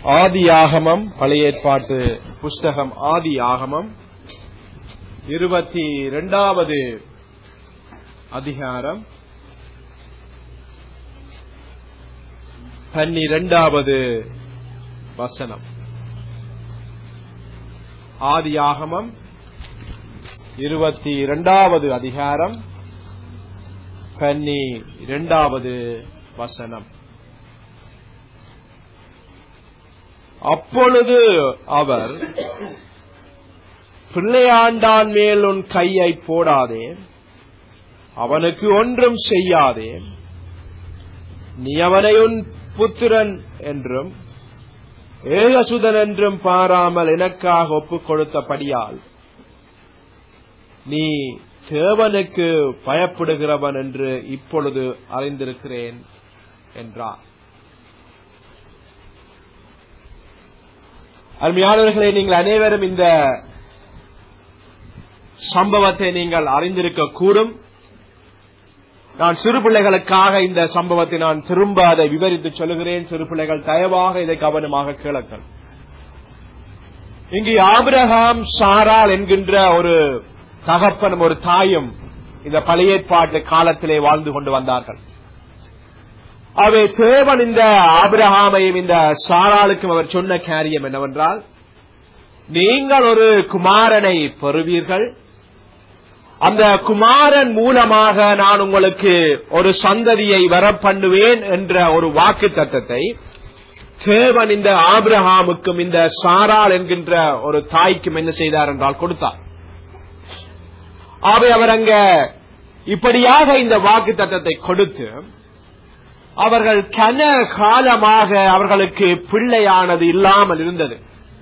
ஆதியாகமம் பழைய ஏற்பாட்டு புஸ்தகம் ஆதியாகமம் இருபத்தி இரண்டாவது அதிகாரம் பன்னிரெண்டாவது வசனம் ஆதியாகமம் இருபத்தி இரண்டாவது அதிகாரம் பன்னி இரண்டாவது வசனம் அப்பொழுது அவர் பிள்ளையாண்டான் மேல் உன் கையை போடாதே அவனுக்கு ஒன்றும் செய்யாதே நீ அவனை உன் புத்திரன் என்றும் ஏகசுதன் என்றும் பாராமல் எனக்காக ஒப்புக் கொடுத்தபடியால் நீ தேவனுக்கு பயப்படுகிறவன் என்று இப்பொழுது அறிந்திருக்கிறேன் என்றார் அருமையானவர்களே நீங்கள் அனைவரும் இந்த சம்பவத்தை நீங்கள் அறிந்திருக்க கூடும் நான் சிறு பிள்ளைகளுக்காக இந்த சம்பவத்தை நான் திரும்ப அதை விவரித்து சொல்லுகிறேன் சிறு பிள்ளைகள் தயவாக இதை கவனமாக கேளுங்கள் இங்கு ஆபிரகாம் சாரால் என்கின்ற ஒரு தகப்பனும் ஒரு தாயும் இந்த பழைய ஏற்பாட்டு காலத்திலே வாழ்ந்து கொண்டு வந்தார்கள் அவை தேவன் இந்த ஆபிரகாமையும் இந்த சாராளுக்கும் அவர் சொன்ன காரியம் என்னவென்றால் நீங்கள் ஒரு குமாரனை பெறுவீர்கள் அந்த குமாரன் மூலமாக நான் உங்களுக்கு ஒரு சந்ததியை வர பண்ணுவேன் என்ற ஒரு வாக்கு தத்தத்தை தேவன் இந்த ஆபிரஹாமுக்கும் இந்த சாரால் என்கின்ற ஒரு தாய்க்கும் என்ன செய்தார் என்றால் கொடுத்தார் அவை அவர் அங்க இப்படியாக இந்த வாக்கு தத்தத்தை கொடுத்து அவர்கள் கன காலமாக அவர்களுக்கு பிள்ளையானது இல்லாமல் இருந்தது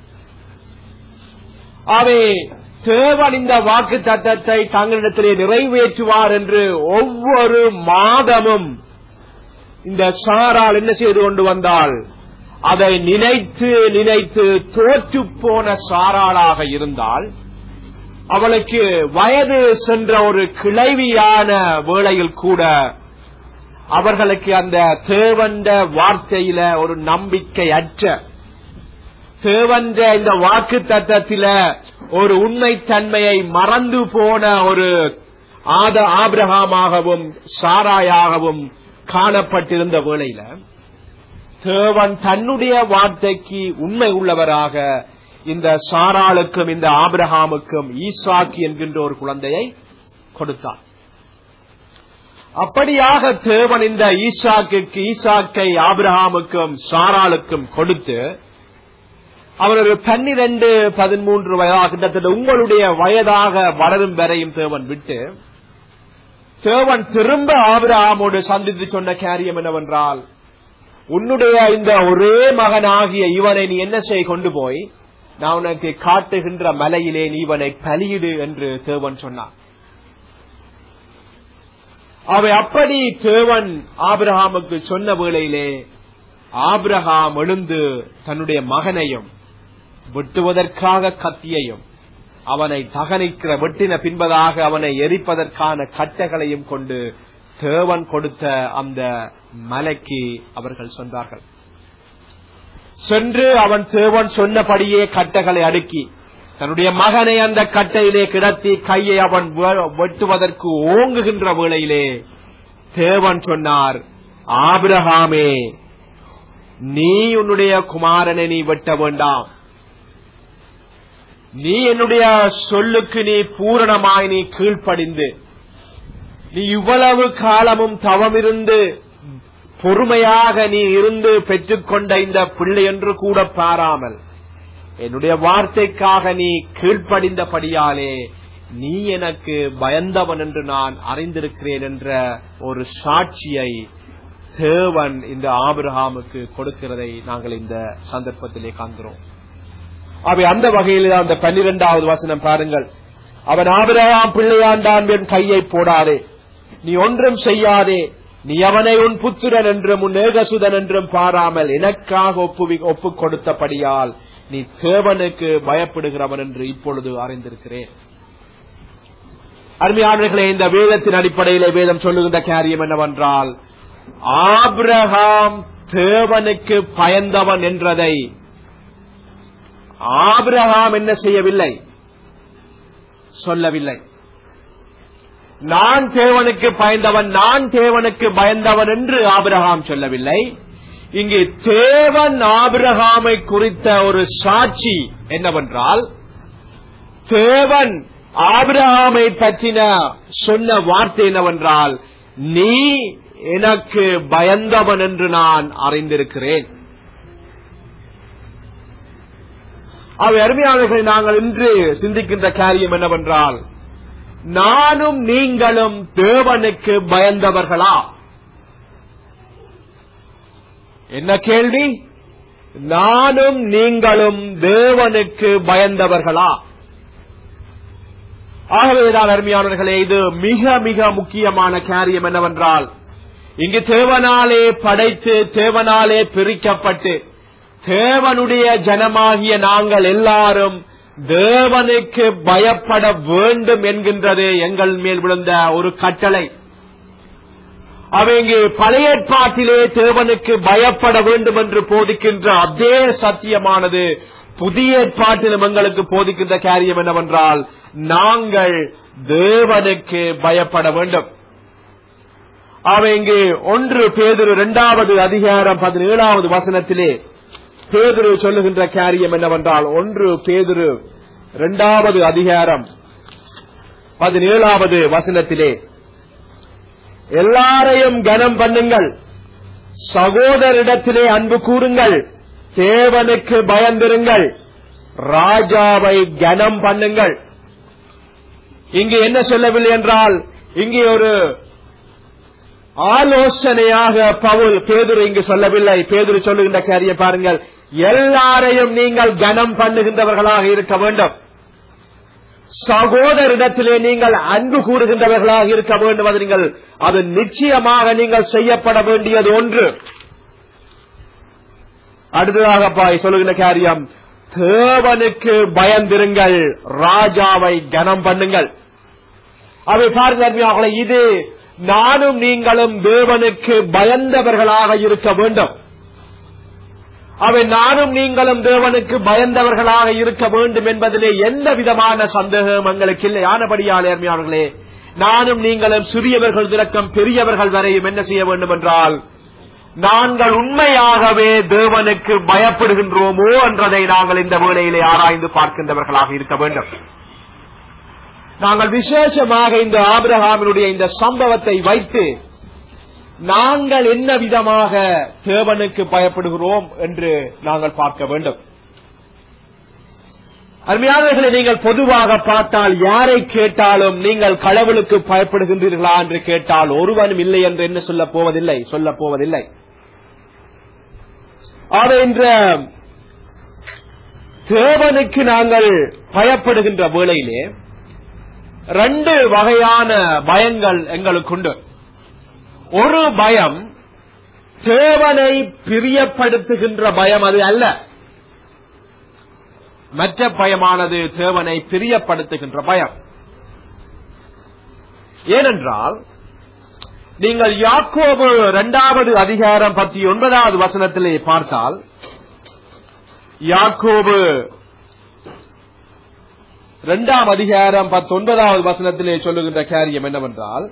அவை தேவன் இந்த வாக்கு தத்தத்தை தங்களிடத்திலே நிறைவேற்றுவார் என்று ஒவ்வொரு மாதமும் இந்த சாரால் என்ன செய்து கொண்டு வந்தால் அதை நினைத்து நினைத்து தோற்று போன சாராளாக இருந்தால் அவளுக்கு வயது சென்ற ஒரு கிளைவியான வேளையில் கூட அவர்களுக்கு அந்த தேவண்ட வார்த்தையில ஒரு நம்பிக்கை அற்ற தேவன்ற இந்த வாக்கு தத்தத்தில ஒரு உண்மைத்தன்மையை மறந்து போன ஒரு ஆத ஆபிரகாமாகவும் சாராயாகவும் காணப்பட்டிருந்த வேளையில தேவன் தன்னுடைய வார்த்தைக்கு உண்மை உள்ளவராக இந்த சாராளுக்கும் இந்த ஆபிரகாமுக்கும் ஈசாக்கு என்கின்ற ஒரு குழந்தையை கொடுத்தார் அப்படியாக தேவன் இந்த ஈசாக்கு ஈசாக்கை ஆபிரகாமுக்கும் சாராளுக்கும் கொடுத்து அவர் ஒரு பன்னிரண்டு பதிமூன்று வயதாக கிட்டத்தட்ட உங்களுடைய வயதாக வளரும் வரையும் தேவன் விட்டு தேவன் திரும்ப ஆபிரகாமோடு சந்தித்து சொன்ன காரியம் என்னவென்றால் உன்னுடைய இந்த ஒரே மகனாகிய இவனை நீ என்ன செய்ய கொண்டு போய் நான் உனக்கு காட்டுகின்ற மலையிலே நீ இவனை பலியிடு என்று தேவன் சொன்னார் அவை அப்படி தேவன் ஆபிரஹாமுக்கு சொன்ன வேளையிலே ஆபிரஹாம் எழுந்து தன்னுடைய மகனையும் வெட்டுவதற்காக கத்தியையும் அவனை தகனிக்கிற வெட்டின பின்பதாக அவனை எரிப்பதற்கான கட்டைகளையும் கொண்டு தேவன் கொடுத்த அந்த மலைக்கு அவர்கள் சென்றார்கள் சென்று அவன் தேவன் சொன்னபடியே கட்டைகளை அடுக்கி தன்னுடைய மகனை அந்த கட்டையிலே கிடத்தி கையை அவன் வெட்டுவதற்கு ஓங்குகின்ற வேளையிலே தேவன் சொன்னார் ஆபிரகாமே நீ உன்னுடைய குமாரனை நீ வெட்ட வேண்டாம் நீ என்னுடைய சொல்லுக்கு நீ பூரணமாய் நீ கீழ்ப்படிந்து நீ இவ்வளவு காலமும் தவமிருந்து பொறுமையாக நீ இருந்து பெற்றுக்கொண்ட இந்த பிள்ளை என்று கூட பாராமல் என்னுடைய வார்த்தைக்காக நீ கீழ்ப்படிந்தபடியாலே நீ எனக்கு பயந்தவன் என்று நான் அறிந்திருக்கிறேன் என்ற ஒரு சாட்சியை தேவன் இந்த ஆபிரஹாமுக்கு கொடுக்கிறதை நாங்கள் இந்த சந்தர்ப்பத்திலே காண்கிறோம் அவை அந்த வகையில் அந்த பன்னிரெண்டாவது வசனம் பாருங்கள் அவன் ஆபிரகாம் பிள்ளையாண்டான் என் கையை போடாதே நீ ஒன்றும் செய்யாதே நீ அவனை உன் புத்திரன் என்றும் உன் ஏகசுதன் என்றும் பாராமல் எனக்காக ஒப்பு ஒப்புக் கொடுத்தபடியால் நீ தேவனுக்கு பயப்படுகிறவன் என்று இப்பொழுது அறிந்திருக்கிறேன் அருமையானவர்களே இந்த வேதத்தின் அடிப்படையிலே வேதம் சொல்லுகின்ற காரியம் என்னவென்றால் ஆபிரகாம் தேவனுக்கு பயந்தவன் என்றதை ஆபிரகாம் என்ன செய்யவில்லை சொல்லவில்லை நான் தேவனுக்கு பயந்தவன் நான் தேவனுக்கு பயந்தவன் என்று ஆபிரகாம் சொல்லவில்லை இங்கே தேவன் ஆபிரகாமை குறித்த ஒரு சாட்சி என்னவென்றால் தேவன் ஆபிரகாமை பற்றின சொன்ன வார்த்தை என்னவென்றால் நீ எனக்கு பயந்தவன் என்று நான் அறிந்திருக்கிறேன் அவை அருமையாளர்களை நாங்கள் இன்று சிந்திக்கின்ற காரியம் என்னவென்றால் நானும் நீங்களும் தேவனுக்கு பயந்தவர்களா என்ன கேள்வி நானும் நீங்களும் தேவனுக்கு பயந்தவர்களா ஆகவேதான் அருமையானவர்களே இது மிக மிக முக்கியமான காரியம் என்னவென்றால் இங்கு தேவனாலே படைத்து தேவனாலே பிரிக்கப்பட்டு தேவனுடைய ஜனமாகிய நாங்கள் எல்லாரும் தேவனுக்கு பயப்பட வேண்டும் என்கின்றது எங்கள் மேல் விழுந்த ஒரு கட்டளை அவை இங்கு பழைய ஏற்பாட்டிலே தேவனுக்கு பயப்பட வேண்டும் என்று போதிக்கின்ற அதே சத்தியமானது புதிய ஏற்பாட்டிலும் எங்களுக்கு போதிக்கின்ற காரியம் என்னவென்றால் நாங்கள் தேவனுக்கு பயப்பட வேண்டும் அவை இங்கு ஒன்று பேதுரு இரண்டாவது அதிகாரம் பதினேழாவது வசனத்திலே பேதுரு சொல்லுகின்ற காரியம் என்னவென்றால் ஒன்று பேதுரு இரண்டாவது அதிகாரம் பதினேழாவது வசனத்திலே எல்லாரையும் கனம் பண்ணுங்கள் சகோதரிடத்திலே அன்பு கூறுங்கள் தேவனுக்கு பயந்திருங்கள் ராஜாவை கனம் பண்ணுங்கள் இங்கு என்ன சொல்லவில்லை என்றால் இங்கே ஒரு ஆலோசனையாக பவுல் பேதுரு இங்கு சொல்லவில்லை பேதுரு சொல்லுகின்ற காரியம் பாருங்கள் எல்லாரையும் நீங்கள் கனம் பண்ணுகின்றவர்களாக இருக்க வேண்டும் சகோதரிடத்திலே நீங்கள் அன்பு கூறுகின்றவர்களாக இருக்க வேண்டும் அது நீங்கள் அது நிச்சயமாக நீங்கள் செய்யப்பட வேண்டியது ஒன்று அடுத்ததாக பாய் சொல்லுகின்ற காரியம் தேவனுக்கு பயந்திருங்கள் ராஜாவை கனம் பண்ணுங்கள் அவை பாருங்கள் இது நானும் நீங்களும் தேவனுக்கு பயந்தவர்களாக இருக்க வேண்டும் அவை நானும் நீங்களும் தேவனுக்கு பயந்தவர்களாக இருக்க வேண்டும் என்பதிலே எந்த விதமான சந்தேகம் எங்களுக்கு இல்லை ஆனபடியால் ஏர்மையாளர்களே நானும் நீங்களும் சிறியவர்கள் திறக்கம் பெரியவர்கள் வரையும் என்ன செய்ய வேண்டும் என்றால் நாங்கள் உண்மையாகவே தேவனுக்கு பயப்படுகின்றோமோ என்றதை நாங்கள் இந்த வேளையிலே ஆராய்ந்து பார்க்கின்றவர்களாக இருக்க வேண்டும் நாங்கள் விசேஷமாக இந்த ஆபிரகாமினுடைய இந்த சம்பவத்தை வைத்து நாங்கள் என்ன விதமாக தேவனுக்கு பயப்படுகிறோம் என்று நாங்கள் பார்க்க வேண்டும் அருமையானவர்களை நீங்கள் பொதுவாக பார்த்தால் யாரை கேட்டாலும் நீங்கள் கடவுளுக்கு பயப்படுகின்றீர்களா என்று கேட்டால் ஒருவனும் இல்லை என்று என்ன சொல்ல போவதில்லை சொல்ல போவதில்லை ஆக இந்த தேவனுக்கு நாங்கள் பயப்படுகின்ற வேளையிலே ரெண்டு வகையான பயங்கள் எங்களுக்குண்டு ஒரு பயம் தேவனை பிரியப்படுத்துகின்ற பயம் அது அல்ல மற்ற பயமானது தேவனை பிரியப்படுத்துகின்ற பயம் ஏனென்றால் நீங்கள் யாக்கோபு இரண்டாவது அதிகாரம் பத்தி ஒன்பதாவது வசனத்திலே பார்த்தால் யாக்கோபு இரண்டாம் அதிகாரம் பத்தொன்பதாவது வசனத்திலே சொல்லுகின்ற காரியம் என்னவென்றால்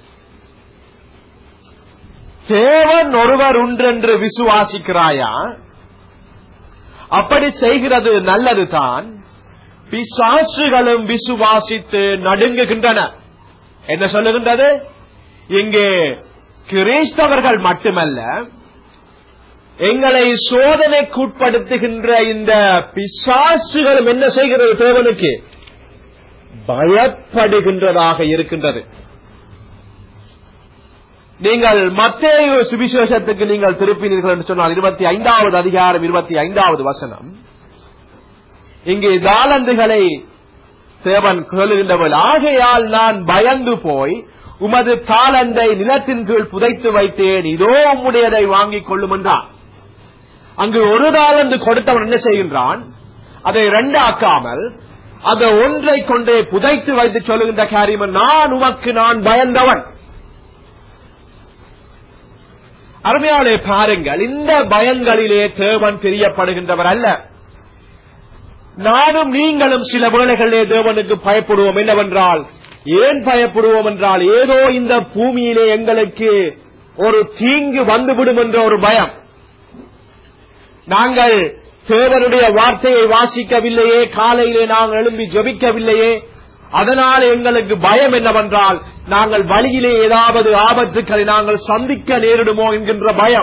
தேவன் ஒருவர் உண்டென்று விசுவாசிக்கிறாயா அப்படி செய்கிறது நல்லதுதான் பிசாசுகளும் விசுவாசித்து நடுங்குகின்றன என்ன சொல்லுகின்றது இங்கே கிறிஸ்தவர்கள் மட்டுமல்ல எங்களை சோதனைக்குட்படுத்துகின்ற இந்த பிசாசுகளும் என்ன செய்கிறது தேவனுக்கு பயப்படுகின்றதாக இருக்கின்றது நீங்கள் மத்தேயு சுவிசேஷத்துக்கு நீங்கள் திருப்பினீர்கள் என்று சொன்னால் இருபத்தி ஐந்தாவது அதிகாரம் இருபத்தி ஐந்தாவது வசனம் இங்கே தாளந்துகளை தேவன் சொல்லுகின்றவள் ஆகையால் நான் பயந்து போய் உமது தாளந்தை நிலத்தின் கீழ் புதைத்து வைத்தேன் இதோ உம்முடையதை வாங்கிக் கொள்ளும் என்றான் அங்கு ஒரு தாளந்து கொடுத்தவன் என்ன செய்கின்றான் அதை ரெண்டாக்காமல் அதை ஒன்றை கொண்டே புதைத்து வைத்து சொல்லுகின்ற காரியம் நான் உமக்கு நான் பயந்தவன் அருமையாளே பாருங்கள் இந்த பயங்களிலே தேவன் பிரியப்படுகின்றவர் அல்ல நானும் நீங்களும் சில வேளைகளிலே தேவனுக்கு பயப்படுவோம் என்னவென்றால் ஏன் பயப்படுவோம் என்றால் ஏதோ இந்த பூமியிலே எங்களுக்கு ஒரு தீங்கு வந்துவிடும் என்ற ஒரு பயம் நாங்கள் தேவனுடைய வார்த்தையை வாசிக்கவில்லையே காலையிலே நாங்கள் எழும்பி ஜபிக்கவில்லையே அதனால் எங்களுக்கு பயம் என்னவென்றால் நாங்கள் வழியிலே ஏதாவது ஆபத்துக்களை நாங்கள் சந்திக்க நேரிடுமோ என்கின்ற பயம்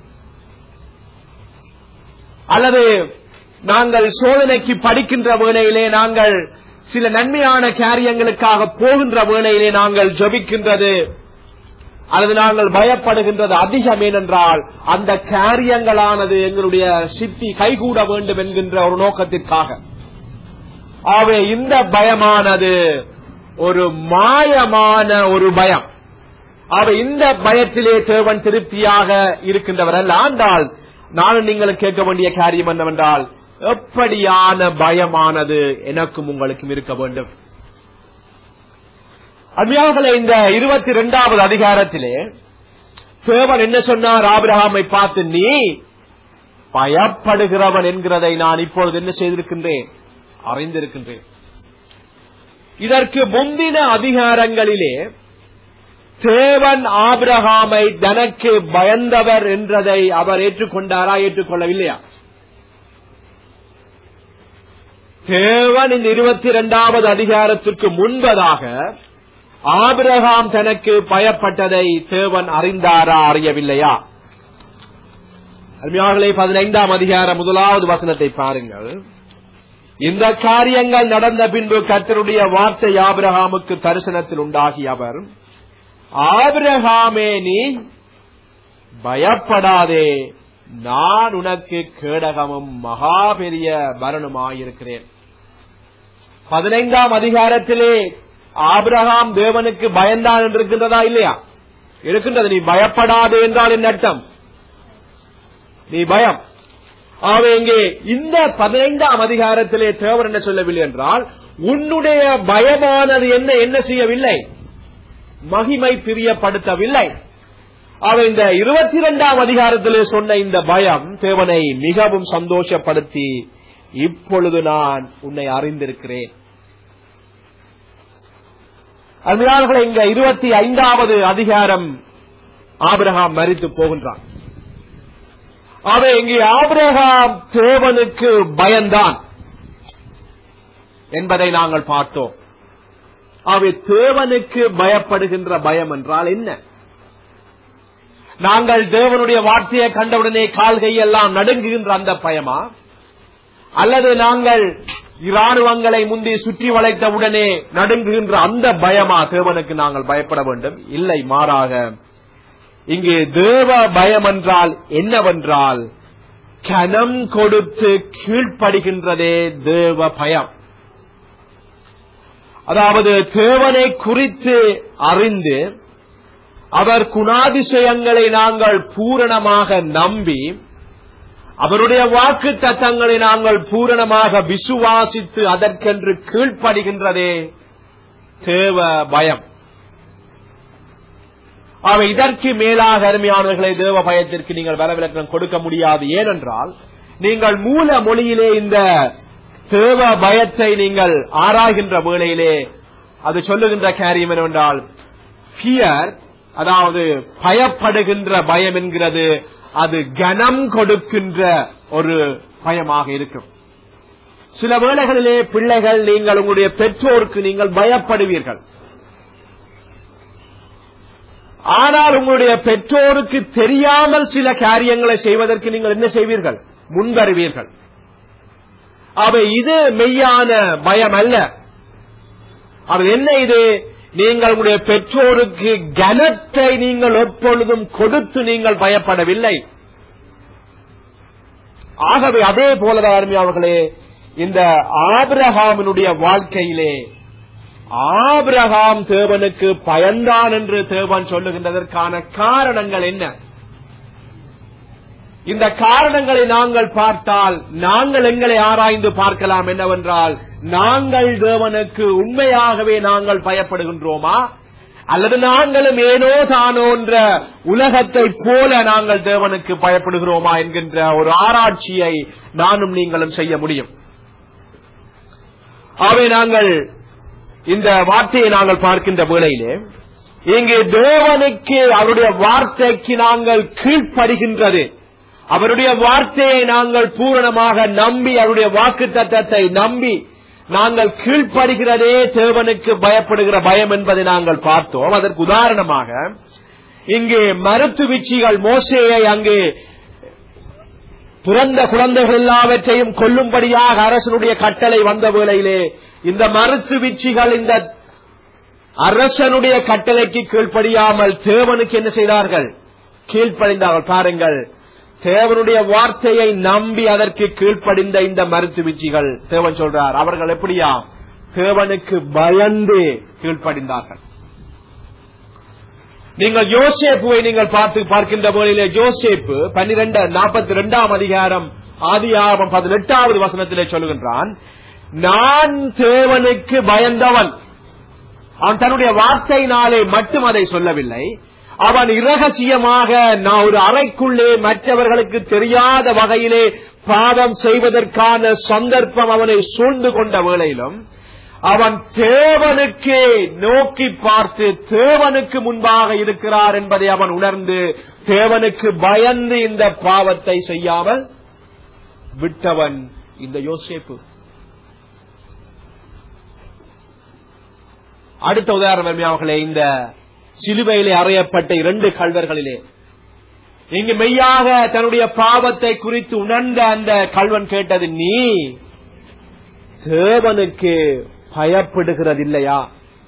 அல்லது நாங்கள் சோதனைக்கு படிக்கின்ற வேளையிலே நாங்கள் சில நன்மையான காரியங்களுக்காக போகின்ற வேளையிலே நாங்கள் ஜபிக்கின்றது அல்லது நாங்கள் பயப்படுகின்றது அதிகம் ஏனென்றால் அந்த காரியங்களானது எங்களுடைய சித்தி கைகூட வேண்டும் என்கின்ற ஒரு நோக்கத்திற்காக ஆகவே இந்த பயமானது ஒரு மாயமான ஒரு பயம் ஆக இந்த பயத்திலே தேவன் திருப்தியாக இருக்கின்றவர் அல்ல ஆண்டால் நானும் நீங்கள் கேட்க வேண்டிய காரியம் என்னவென்றால் எப்படியான பயமானது எனக்கும் உங்களுக்கும் இருக்க வேண்டும் அருமையாளர்களே இந்த இருபத்தி இரண்டாவது அதிகாரத்திலே தேவன் என்ன சொன்னார் ஆபிரகாமை பார்த்து நீ பயப்படுகிறவன் என்கிறதை நான் இப்பொழுது என்ன செய்திருக்கின்றேன் அறிந்திருக்கின்றேன் இதற்கு முந்தின அதிகாரங்களிலே தேவன் ஆபிரகாமை தனக்கு பயந்தவர் என்றதை அவர் ஏற்றுக்கொண்டாரா ஏற்றுக்கொள்ளவில்லையா தேவன் இந்த இருபத்தி இரண்டாவது அதிகாரத்திற்கு முன்பதாக ஆபிரகாம் தனக்கு பயப்பட்டதை தேவன் அறிந்தாரா அறியவில்லையா அருமையாளர்களே பதினைந்தாம் அதிகார முதலாவது வசனத்தை பாருங்கள் இந்த காரியங்கள் நடந்த பின்பு கர்த்தருடைய வார்த்தை ஆபிரகாமுக்கு தரிசனத்தில் உண்டாகி அவர் ஆபிரகாமே நீ பயப்படாதே நான் உனக்கு கேடகமும் மகா பெரிய பரனுமாயிருக்கிறேன் பதினைந்தாம் அதிகாரத்திலே ஆபிரகாம் தேவனுக்கு பயந்தான் என்று இருக்கின்றதா இல்லையா இருக்கின்றது நீ பயப்படாதே என்றால் என்ன அர்த்தம் நீ பயம் ஆகவே இங்கே இந்த பதினைந்தாம் அதிகாரத்திலே தேவன் என்ன சொல்லவில்லை என்றால் உன்னுடைய பயமானது என்ன என்ன செய்யவில்லை மகிமை பிரியப்படுத்தவில்லை அவன் இந்த இருபத்தி இரண்டாம் அதிகாரத்திலே சொன்ன இந்த பயம் தேவனை மிகவும் சந்தோஷப்படுத்தி இப்பொழுது நான் உன்னை அறிந்திருக்கிறேன் அருமையாளர்களை இங்க இருபத்தி ஐந்தாவது அதிகாரம் ஆபிரகாம் மறித்து போகின்றான் அவை இங்கே ஆபிரகாம் தேவனுக்கு பயந்தான் என்பதை நாங்கள் பார்த்தோம் அவை தேவனுக்கு பயப்படுகின்ற பயம் என்றால் என்ன நாங்கள் தேவனுடைய வார்த்தையை கண்டவுடனே கால்கையெல்லாம் நடுங்குகின்ற அந்த பயமா அல்லது நாங்கள் இராணுவங்களை முந்தி சுற்றி வளைத்தவுடனே நடுங்குகின்ற அந்த பயமா தேவனுக்கு நாங்கள் பயப்பட வேண்டும் இல்லை மாறாக இங்கே தேவ பயம் என்றால் என்னவென்றால் கனம் கொடுத்து கீழ்ப்படுகின்றதே தேவ பயம் அதாவது தேவனை குறித்து அறிந்து அவர் குணாதிசயங்களை நாங்கள் பூரணமாக நம்பி அவருடைய வாக்கு தத்தங்களை நாங்கள் பூரணமாக விசுவாசித்து அதற்கென்று கீழ்ப்படுகின்றதே தேவ பயம் அவை இதற்கு மேலாக அருமையானவர்களை தேவ பயத்திற்கு நீங்கள் வரவிலக்கணம் கொடுக்க முடியாது ஏனென்றால் நீங்கள் மூல மொழியிலே இந்த தேவ பயத்தை நீங்கள் ஆராய்கின்ற வேளையிலே அது சொல்லுகின்ற காரியம் என்னவென்றால் பியர் அதாவது பயப்படுகின்ற பயம் என்கிறது அது கனம் கொடுக்கின்ற ஒரு பயமாக இருக்கும் சில வேளைகளிலே பிள்ளைகள் நீங்கள் உங்களுடைய பெற்றோருக்கு நீங்கள் பயப்படுவீர்கள் ஆனால் உங்களுடைய பெற்றோருக்கு தெரியாமல் சில காரியங்களை செய்வதற்கு நீங்கள் என்ன செய்வீர்கள் முன்வருவீர்கள் அவை இது மெய்யான பயம் அல்ல அது என்ன இது நீங்கள் உங்களுடைய பெற்றோருக்கு கனத்தை நீங்கள் எப்பொழுதும் கொடுத்து நீங்கள் பயப்படவில்லை ஆகவே அதே போலதான் அருமையாளர்களே இந்த ஆபிரகாமினுடைய வாழ்க்கையிலே ஆபிரகாம் தேவனுக்கு பயந்தான் என்று தேவன் சொல்லுகின்றதற்கான காரணங்கள் என்ன இந்த காரணங்களை நாங்கள் பார்த்தால் நாங்கள் எங்களை ஆராய்ந்து பார்க்கலாம் என்னவென்றால் நாங்கள் தேவனுக்கு உண்மையாகவே நாங்கள் பயப்படுகின்றோமா அல்லது நாங்களும் ஏனோ தானோன்ற உலகத்தை போல நாங்கள் தேவனுக்கு பயப்படுகிறோமா என்கின்ற ஒரு ஆராய்ச்சியை நானும் நீங்களும் செய்ய முடியும் அவை நாங்கள் இந்த வார்த்தையை நாங்கள் பார்க்கின்ற வேளையிலே இங்கே தேவனுக்கு அவருடைய வார்த்தைக்கு நாங்கள் கீழ்ப்படுகின்றது அவருடைய வார்த்தையை நாங்கள் பூரணமாக நம்பி அவருடைய வாக்கு தத்தத்தை நம்பி நாங்கள் கீழ்ப்படுகிறதே தேவனுக்கு பயப்படுகிற பயம் என்பதை நாங்கள் பார்த்தோம் அதற்கு உதாரணமாக இங்கே மருத்துவச்சிகள் மோசையை அங்கே பிறந்த குழந்தைகள் எல்லாவற்றையும் கொல்லும்படியாக அரசனுடைய கட்டளை வந்த வேளையிலே இந்த மருத்துவச்சிகள் இந்த அரசனுடைய கட்டளைக்கு கீழ்ப்படியாமல் தேவனுக்கு என்ன செய்தார்கள் கீழ்ப்படிந்தார்கள் பாருங்கள் தேவனுடைய வார்த்தையை நம்பி அதற்கு கீழ்ப்படிந்த இந்த மருத்துவச்சிகள் தேவன் சொல்றார் அவர்கள் எப்படியா தேவனுக்கு பயந்து கீழ்ப்படிந்தார்கள் நீங்கள் யோசேப்புவை நீங்கள் பார்த்து பார்க்கின்ற போதிலே யோசேப்பு பன்னிரண்டு நாற்பத்தி இரண்டாம் அதிகாரம் ஆதியாகம் பதினெட்டாவது வசனத்திலே சொல்லுகின்றான் நான் தேவனுக்கு பயந்தவன் அவன் தன்னுடைய வார்த்தையினாலே மட்டும் அதை சொல்லவில்லை அவன் இரகசியமாக நான் ஒரு அறைக்குள்ளே மற்றவர்களுக்கு தெரியாத வகையிலே பாவம் செய்வதற்கான சந்தர்ப்பம் அவனை சூழ்ந்து கொண்ட வேளையிலும் அவன் தேவனுக்கு நோக்கி பார்த்து தேவனுக்கு முன்பாக இருக்கிறார் என்பதை அவன் உணர்ந்து தேவனுக்கு பயந்து இந்த பாவத்தை செய்யாமல் விட்டவன் இந்த யோசேப்பு அடுத்த உதாரணம் அவர்களே இந்த சிலுவையிலே அறையப்பட்ட இரண்டு கல்வர்களிலே இங்கு மெய்யாக தன்னுடைய பாவத்தை குறித்து உணர்ந்த அந்த கல்வன் கேட்டது நீ தேவனுக்கு பயப்படுகிறதில்லையா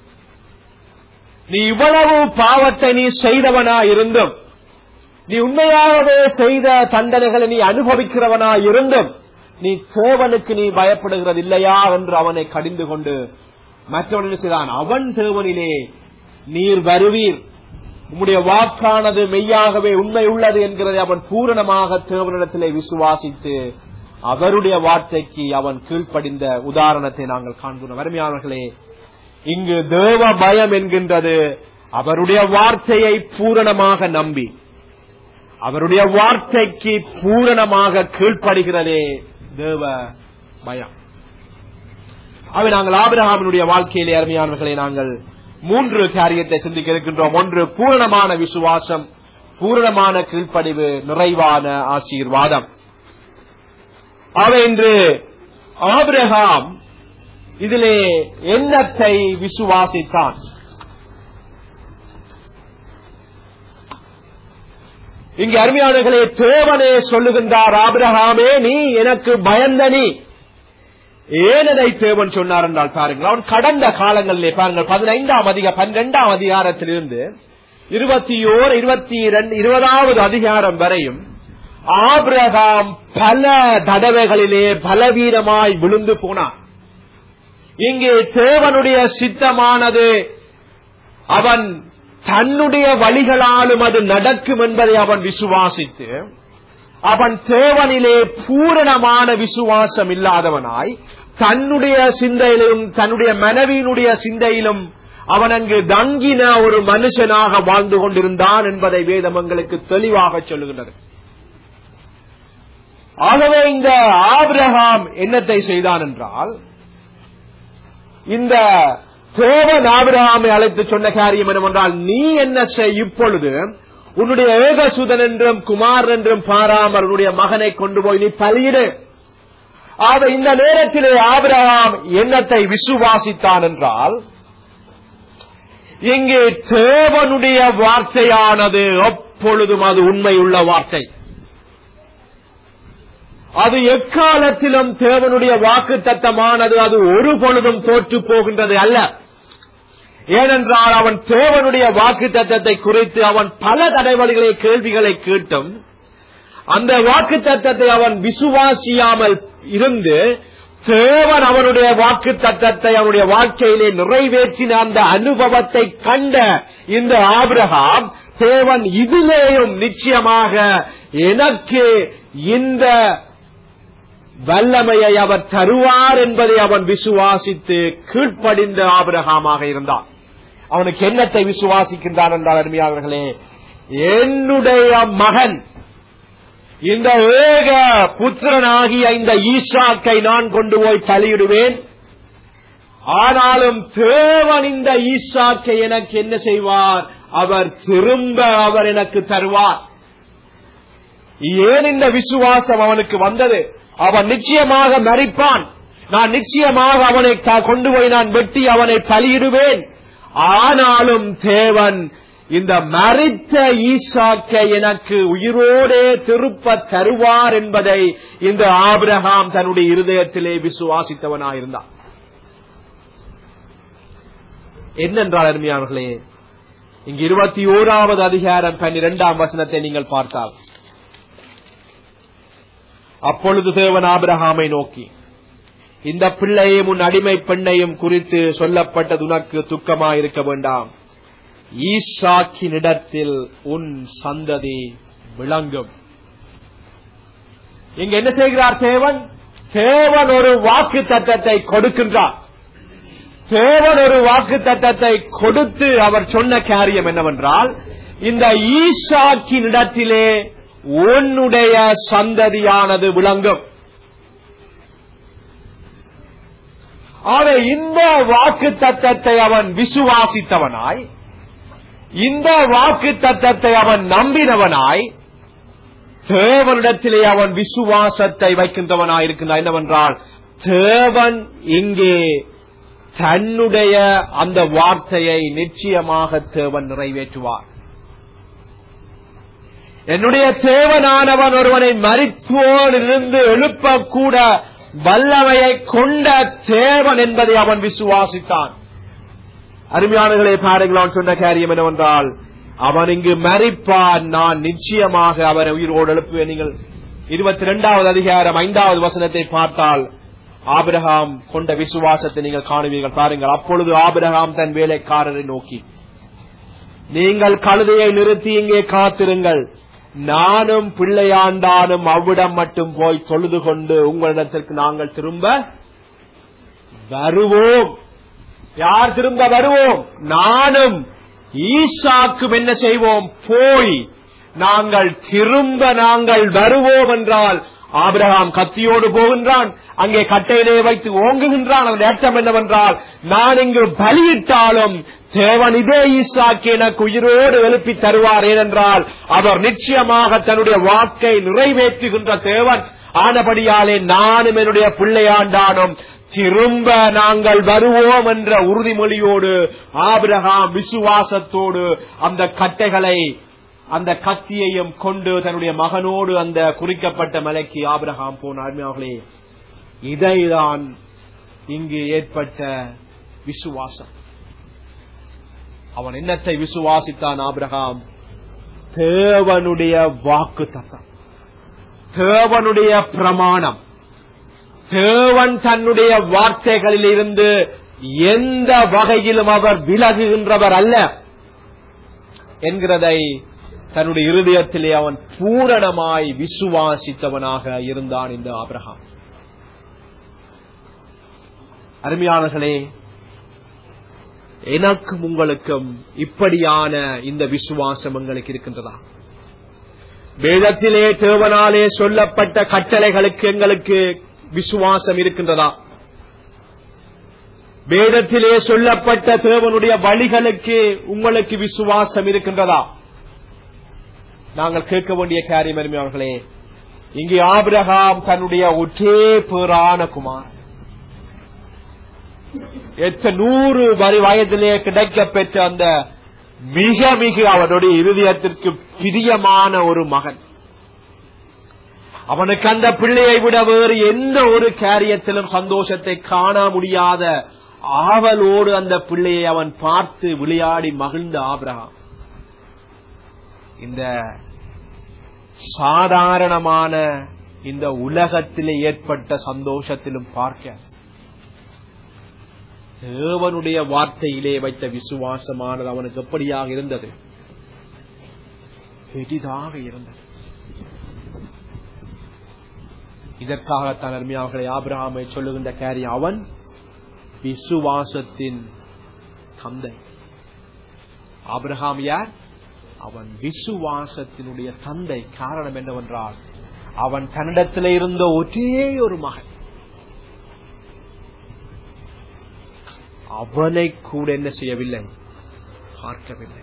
நீ இவ்வளவு பாவத்தை நீ செய்தவனா இருந்தும் நீ உண்மையாகவே செய்த தண்டனைகளை நீ அனுபவிக்கிறவனா இருந்தும் நீ தேவனுக்கு நீ பயப்படுகிறது இல்லையா என்று அவனை கடிந்து கொண்டு மற்றவன் செய்தான் அவன் தேவனிலே நீர் வருவீர் உம்முடைய வாக்கானது மெய்யாகவே உண்மை உள்ளது என்கிறதை அவன் பூரணமாக தேவனிடத்திலே விசுவாசித்து அவருடைய வார்த்தைக்கு அவன் கீழ்ப்படிந்த உதாரணத்தை நாங்கள் காண்கிறோம் அருமையானவர்களே இங்கு தேவ பயம் என்கின்றது அவருடைய வார்த்தையை பூரணமாக நம்பி அவருடைய வார்த்தைக்கு பூரணமாக கீழ்ப்படுகிறதே தேவ பயம் அவை நாங்கள் ஆபிரஹாமினுடைய வாழ்க்கையிலே அருமையானவர்களை நாங்கள் மூன்று காரியத்தை சிந்திக்க இருக்கின்றோம் ஒன்று பூரணமான விசுவாசம் பூரணமான கீழ்ப்படிவு நிறைவான ஆசீர்வாதம் அவை இன்று ஆபிரகாம் இதிலே எண்ணத்தை விசுவாசித்தான் இங்கு அருமையானர்களே தேவனே சொல்லுகின்றார் ஆபிரகாமே நீ எனக்கு பயந்த நீ ஏனதை தேவன் சொன்னார் என்றால் பாருங்கள் அவன் கடந்த காலங்களிலே பாருங்கள் பதினைந்தாம் அதிக பன்னிரெண்டாம் அதிகாரத்திலிருந்து இருபத்தி ஓர் இருபத்தி இரண்டு இருபதாவது அதிகாரம் வரையும் ஆபிரகாம் பல தடவைகளிலே பலவீனமாய் விழுந்து போனான் இங்கே தேவனுடைய சித்தமானது அவன் தன்னுடைய வழிகளாலும் அது நடக்கும் என்பதை அவன் விசுவாசித்து அவன் தேவனிலே பூரணமான விசுவாசம் இல்லாதவனாய் தன்னுடைய சிந்தையிலும் தன்னுடைய மனைவியினுடைய சிந்தையிலும் அவன் அங்கு தங்கின ஒரு மனுஷனாக வாழ்ந்து கொண்டிருந்தான் என்பதை வேதம் எங்களுக்கு தெளிவாக சொல்லுகின்றது ஆகவே இந்த ஆபிரகாம் என்னத்தை செய்தான் என்றால் இந்த தேவன் ஆபிரகாமை அழைத்து சொன்ன காரியம் என்னவென்றால் நீ என்ன செய் இப்பொழுது உன்னுடைய ஏகசுதன் என்றும் குமார் என்றும் பாராமல் உன்னுடைய மகனை கொண்டு போய் நீ பலியிடு ஆக இந்த நேரத்திலே ஆபிரகாம் என்னத்தை விசுவாசித்தான் என்றால் இங்கே தேவனுடைய வார்த்தையானது எப்பொழுதும் அது உண்மையுள்ள வார்த்தை அது எக்காலத்திலும் தேவனுடைய வாக்கு தத்தமானது அது ஒரு பொழுதும் தோற்று போகின்றது அல்ல ஏனென்றால் அவன் தேவனுடைய வாக்கு தத்தத்தை குறித்து அவன் பல தடைவழிகளை கேள்விகளை கேட்டும் அந்த வாக்கு தத்தத்தை அவன் விசுவாசியாமல் இருந்து தேவன் அவனுடைய வாக்கு தத்தத்தை அவனுடைய வாழ்க்கையிலே நிறைவேற்றின அந்த அனுபவத்தை கண்ட இந்த ஆபிரகாம் தேவன் இதிலேயும் நிச்சயமாக எனக்கு இந்த வல்லமையை அவர் தருவார் என்பதை அவன் விசுவாசித்து கீழ்ப்படிந்த ஆபிரகாமாக இருந்தான் அவனுக்கு என்னத்தை விசுவாசிக்கின்றான் என்றால் அருமையாளர்களே என்னுடைய மகன் இந்த ஏக புத்திரனாகிய இந்த ஈசாக்கை நான் கொண்டு போய் தலியிடுவேன் ஆனாலும் தேவன் இந்த ஈசாக்கை எனக்கு என்ன செய்வார் அவர் திரும்ப அவர் எனக்கு தருவார் ஏன் இந்த விசுவாசம் அவனுக்கு வந்தது அவன் நிச்சயமாக மறிப்பான் நான் நிச்சயமாக அவனை க- கொண்டு போய் நான் வெட்டி அவனை பலியிடுவேன் ஆனாலும் தேவன் இந்த மறித்த ஈசாக்கை எனக்கு உயிரோடே திருப்ப தருவார் என்பதை இந்த ஆபிரகாம் தன்னுடைய இருதயத்திலே விசுவாசித்தவனாயிருந்தான் என்னென்றால் அருமையானவர்களே இங்கு இருபத்தி ஓராவது அதிகாரம் பன்னிரெண்டாம் வசனத்தை நீங்கள் பார்த்தால் அப்பொழுது தேவன் ஆபிரகாமை நோக்கி இந்த பிள்ளையும் உன் அடிமை பெண்ணையும் குறித்து சொல்லப்பட்டது உனக்கு துக்கமா இருக்க வேண்டாம் ஈசாக்கினிடத்தில் உன் சந்ததி விளங்கும் இங்க என்ன செய்கிறார் தேவன் தேவன் ஒரு வாக்கு தத்தத்தை கொடுக்கின்றார் தேவன் ஒரு வாக்கு தத்தத்தை கொடுத்து அவர் சொன்ன காரியம் என்னவென்றால் இந்த ஈசாக்கினிடத்திலே உன்னுடைய சந்ததியானது விளங்கும் ஆக இந்த வாக்கு தத்தத்தை அவன் விசுவாசித்தவனாய் இந்த வாக்கு தத்தத்தை அவன் நம்பினவனாய் தேவனிடத்திலே அவன் விசுவாசத்தை வைக்கின்றவனாய் இருக்கின்றான் என்னவென்றால் தேவன் இங்கே தன்னுடைய அந்த வார்த்தையை நிச்சயமாக தேவன் நிறைவேற்றுவார் என்னுடைய தேவனானவன் ஒருவனை மறித்தோரிலிருந்து எழுப்பக்கூட வல்லமையை கொண்ட தேவன் என்பதை அவன் விசுவாசித்தான் அருமையானங்களே பாருங்களான் சொன்ன காரியம் என்னவென்றால் அவன் இங்கு மறிப்பான் நான் நிச்சயமாக அவரை உயிரோடு எழுப்புவேன் நீங்கள் இருபத்தி இரண்டாவது அதிகாரம் ஐந்தாவது வசனத்தை பார்த்தால் ஆபிரகாம் கொண்ட விசுவாசத்தை நீங்கள் காணுவீர்கள் பாருங்கள் அப்பொழுது ஆபிரகாம் தன் வேலைக்காரரை நோக்கி நீங்கள் கழுதையை நிறுத்தி இங்கே காத்திருங்கள் நானும் பிள்ளையாண்டானும் அவ்விடம் மட்டும் போய் தொழுது கொண்டு உங்களிடத்திற்கு நாங்கள் திரும்ப வருவோம் யார் திரும்ப வருவோம் நானும் ஈசாக்கும் என்ன செய்வோம் போய் நாங்கள் திரும்ப நாங்கள் வருவோம் என்றால் ஆபிரகாம் கத்தியோடு போகின்றான் அங்கே கட்டையிலே வைத்து ஓங்குகின்றான் அவன் ஏற்றம் என்னவென்றால் நான் இங்கு பலியிட்டாலும் தேவன் இதே ஈசாக்கு எனக்கு உயிரோடு எழுப்பி தருவார் ஏனென்றால் அவர் நிச்சயமாக தன்னுடைய வாக்கை நிறைவேற்றுகின்ற தேவன் ஆனபடியாலே நானும் என்னுடைய பிள்ளையாண்டானும் திரும்ப நாங்கள் வருவோம் என்ற உறுதிமொழியோடு ஆபிரகாம் விசுவாசத்தோடு அந்த கட்டைகளை அந்த கத்தியையும் கொண்டு தன்னுடைய மகனோடு அந்த குறிக்கப்பட்ட மலைக்கு ஆபிரகாம் போன அருமையார்களே இதைதான் இங்கு ஏற்பட்ட விசுவாசம் அவன் என்னத்தை விசுவாசித்தான் ஆபிரகாம் தேவனுடைய வாக்கு தத்தம் தேவனுடைய பிரமாணம் தேவன் தன்னுடைய வார்த்தைகளில் இருந்து எந்த வகையிலும் அவர் விலகுகின்றவர் அல்ல என்கிறதை தன்னுடைய இருதயத்திலே அவன் பூரணமாய் விசுவாசித்தவனாக இருந்தான் இந்த ஆபிரகாம் அருமையானர்களே எனக்கும் உங்களுக்கும் இப்படியான இந்த விசுவாசம் எங்களுக்கு இருக்கின்றதா வேதத்திலே தேவனாலே சொல்லப்பட்ட கட்டளைகளுக்கு எங்களுக்கு விசுவாசம் இருக்கின்றதா வேதத்திலே சொல்லப்பட்ட தேவனுடைய வழிகளுக்கு உங்களுக்கு விசுவாசம் இருக்கின்றதா நாங்கள் கேட்க வேண்டிய காரியம் அருமையாளர்களே இங்கே ஆபிரகாம் தன்னுடைய ஒற்றே பேரான குமார் எத்த நூறு வரி வயதிலே கிடைக்க பெற்ற அந்த மிக மிக அவனுடைய இருதயத்திற்கு பிரியமான ஒரு மகன் அவனுக்கு அந்த பிள்ளையை விட வேறு எந்த ஒரு காரியத்திலும் சந்தோஷத்தை காண முடியாத ஆவலோடு அந்த பிள்ளையை அவன் பார்த்து விளையாடி மகிழ்ந்த ஆபிரகாம் இந்த சாதாரணமான இந்த உலகத்திலே ஏற்பட்ட சந்தோஷத்திலும் பார்க்க தேவனுடைய வார்த்தையிலே வைத்த விசுவாசமானது அவனுக்கு எப்படியாக இருந்தது பெரிதாக இருந்தது இதற்காகத்தான் அருமையாக ஆபிரகாமை சொல்லுகின்ற காரியம் அவன் விசுவாசத்தின் தந்தை ஆபிரகாம் யார் அவன் விசுவாசத்தினுடைய தந்தை காரணம் என்னவென்றால் அவன் தன்னிடத்தில் இருந்த ஒரே ஒரு மகன் அவனை கூட என்ன செய்யவில்லை பார்க்கவில்லை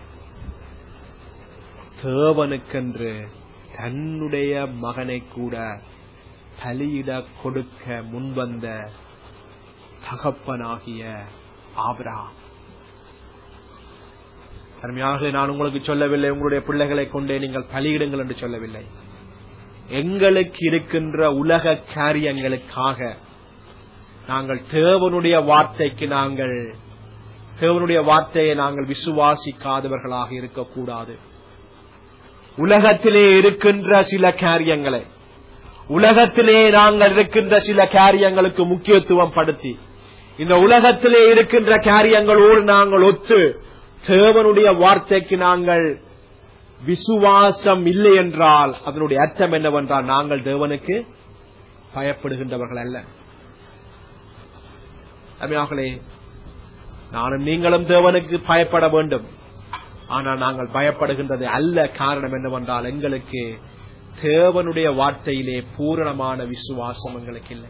தேவனுக்கென்று தன்னுடைய மகனை கூட பலியிட கொடுக்க முன்வந்த தகப்பனாகிய ஆபிரகாம் அருமையாக நான் உங்களுக்கு சொல்லவில்லை உங்களுடைய பிள்ளைகளை கொண்டே நீங்கள் பலியிடுங்கள் என்று சொல்லவில்லை எங்களுக்கு இருக்கின்ற உலக காரியங்களுக்காக நாங்கள் தேவனுடைய வார்த்தைக்கு நாங்கள் தேவனுடைய வார்த்தையை நாங்கள் விசுவாசிக்காதவர்களாக இருக்கக்கூடாது உலகத்திலே இருக்கின்ற சில காரியங்களை உலகத்திலே நாங்கள் இருக்கின்ற சில காரியங்களுக்கு முக்கியத்துவம் படுத்தி இந்த உலகத்திலே இருக்கின்ற காரியங்களோடு நாங்கள் ஒத்து தேவனுடைய வார்த்தைக்கு நாங்கள் விசுவாசம் இல்லை என்றால் அதனுடைய அர்த்தம் என்னவென்றால் நாங்கள் தேவனுக்கு பயப்படுகின்றவர்கள் அல்ல அருமையார்களே நானும் நீங்களும் தேவனுக்கு பயப்பட வேண்டும் ஆனால் நாங்கள் பயப்படுகின்றது அல்ல காரணம் என்னவென்றால் எங்களுக்கு தேவனுடைய வார்த்தையிலே பூரணமான விசுவாசம் எங்களுக்கு இல்லை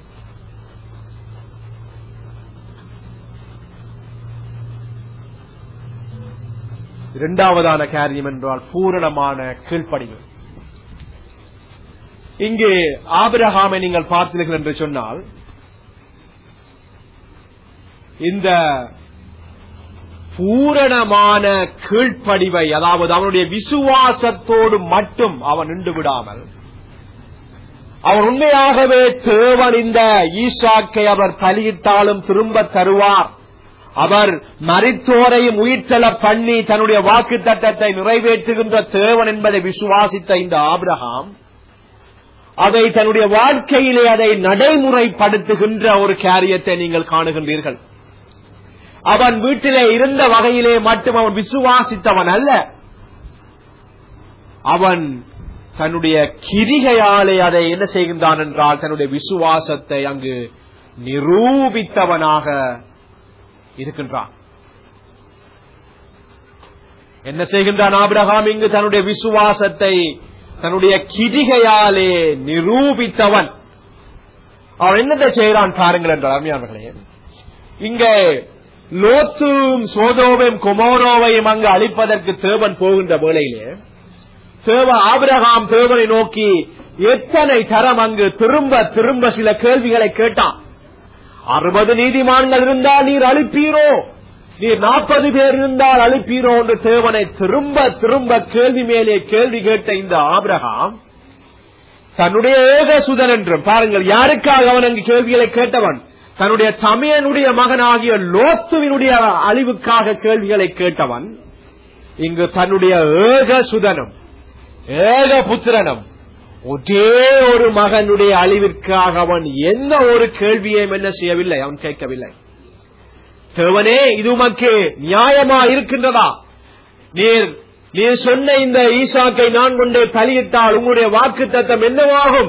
இரண்டாவதான காரியம் என்றால் பூரணமான கீழ்ப்படிவு இங்கே ஆபிரகாமை நீங்கள் பார்த்தீர்கள் என்று சொன்னால் இந்த பூரணமான கீழ்ப்படிவை அதாவது அவனுடைய விசுவாசத்தோடு மட்டும் அவன் நின்று விடாமல் அவர் உண்மையாகவே தேவன் இந்த ஈசாக்கை அவர் பலியிட்டாலும் திரும்ப தருவார் அவர் மரித்தோரையும் உயிர்த்தல பண்ணி தன்னுடைய வாக்கு தட்டத்தை நிறைவேற்றுகின்ற தேவன் என்பதை விசுவாசித்த இந்த ஆபிரகாம் அதை தன்னுடைய வாழ்க்கையிலே அதை நடைமுறைப்படுத்துகின்ற ஒரு காரியத்தை நீங்கள் காணுகின்றீர்கள் அவன் வீட்டிலே இருந்த வகையிலே மட்டும் அவன் விசுவாசித்தவன் அல்ல அவன் தன்னுடைய கிரிகையாலே அதை என்ன செய்கின்றான் என்றால் தன்னுடைய விசுவாசத்தை அங்கு நிரூபித்தவனாக இருக்கின்றான் என்ன செய்கின்றான் ஆபிரகாம் இங்கு தன்னுடைய விசுவாசத்தை தன்னுடைய கிரிகையாலே நிரூபித்தவன் அவன் என்னத்தை செய்கிறான் பாருங்கள் என்றார் அருமையானவர்களே இங்கே லோத்தும் சோதோவையும் குமோரோவையும் அங்கு அழிப்பதற்கு தேவன் போகின்ற வேளையிலே தேவ ஆபிரகாம் தேவனை நோக்கி எத்தனை தரம் அங்கு திரும்ப திரும்ப சில கேள்விகளை கேட்டான் அறுபது நீதிமான்கள் இருந்தால் நீர் அழிப்பீரோ நீர் நாற்பது பேர் இருந்தால் அழிப்பீரோ என்று தேவனை திரும்ப திரும்ப கேள்வி மேலே கேள்வி கேட்ட இந்த ஆபிரகாம் தன்னுடைய ஏகசுதன் என்றும் பாருங்கள் யாருக்காக அவன் அங்கு கேள்விகளை கேட்டவன் தன்னுடைய தமையனுடைய மகனாகிய லோத்துவினுடைய அழிவுக்காக கேள்விகளை கேட்டவன் இங்கு தன்னுடைய ஏக சுதனம் ஏக புத்திரனம் ஒரே ஒரு மகனுடைய அழிவிற்காக அவன் எந்த ஒரு கேள்வியையும் என்ன செய்யவில்லை அவன் கேட்கவில்லை தேவனே இது உமக்கு நியாயமா இருக்கின்றதா நீர் நீர் சொன்ன இந்த ஈசாக்கை நான் கொண்டு பலியிட்டால் உங்களுடைய வாக்கு தத்தம் என்னவாகும்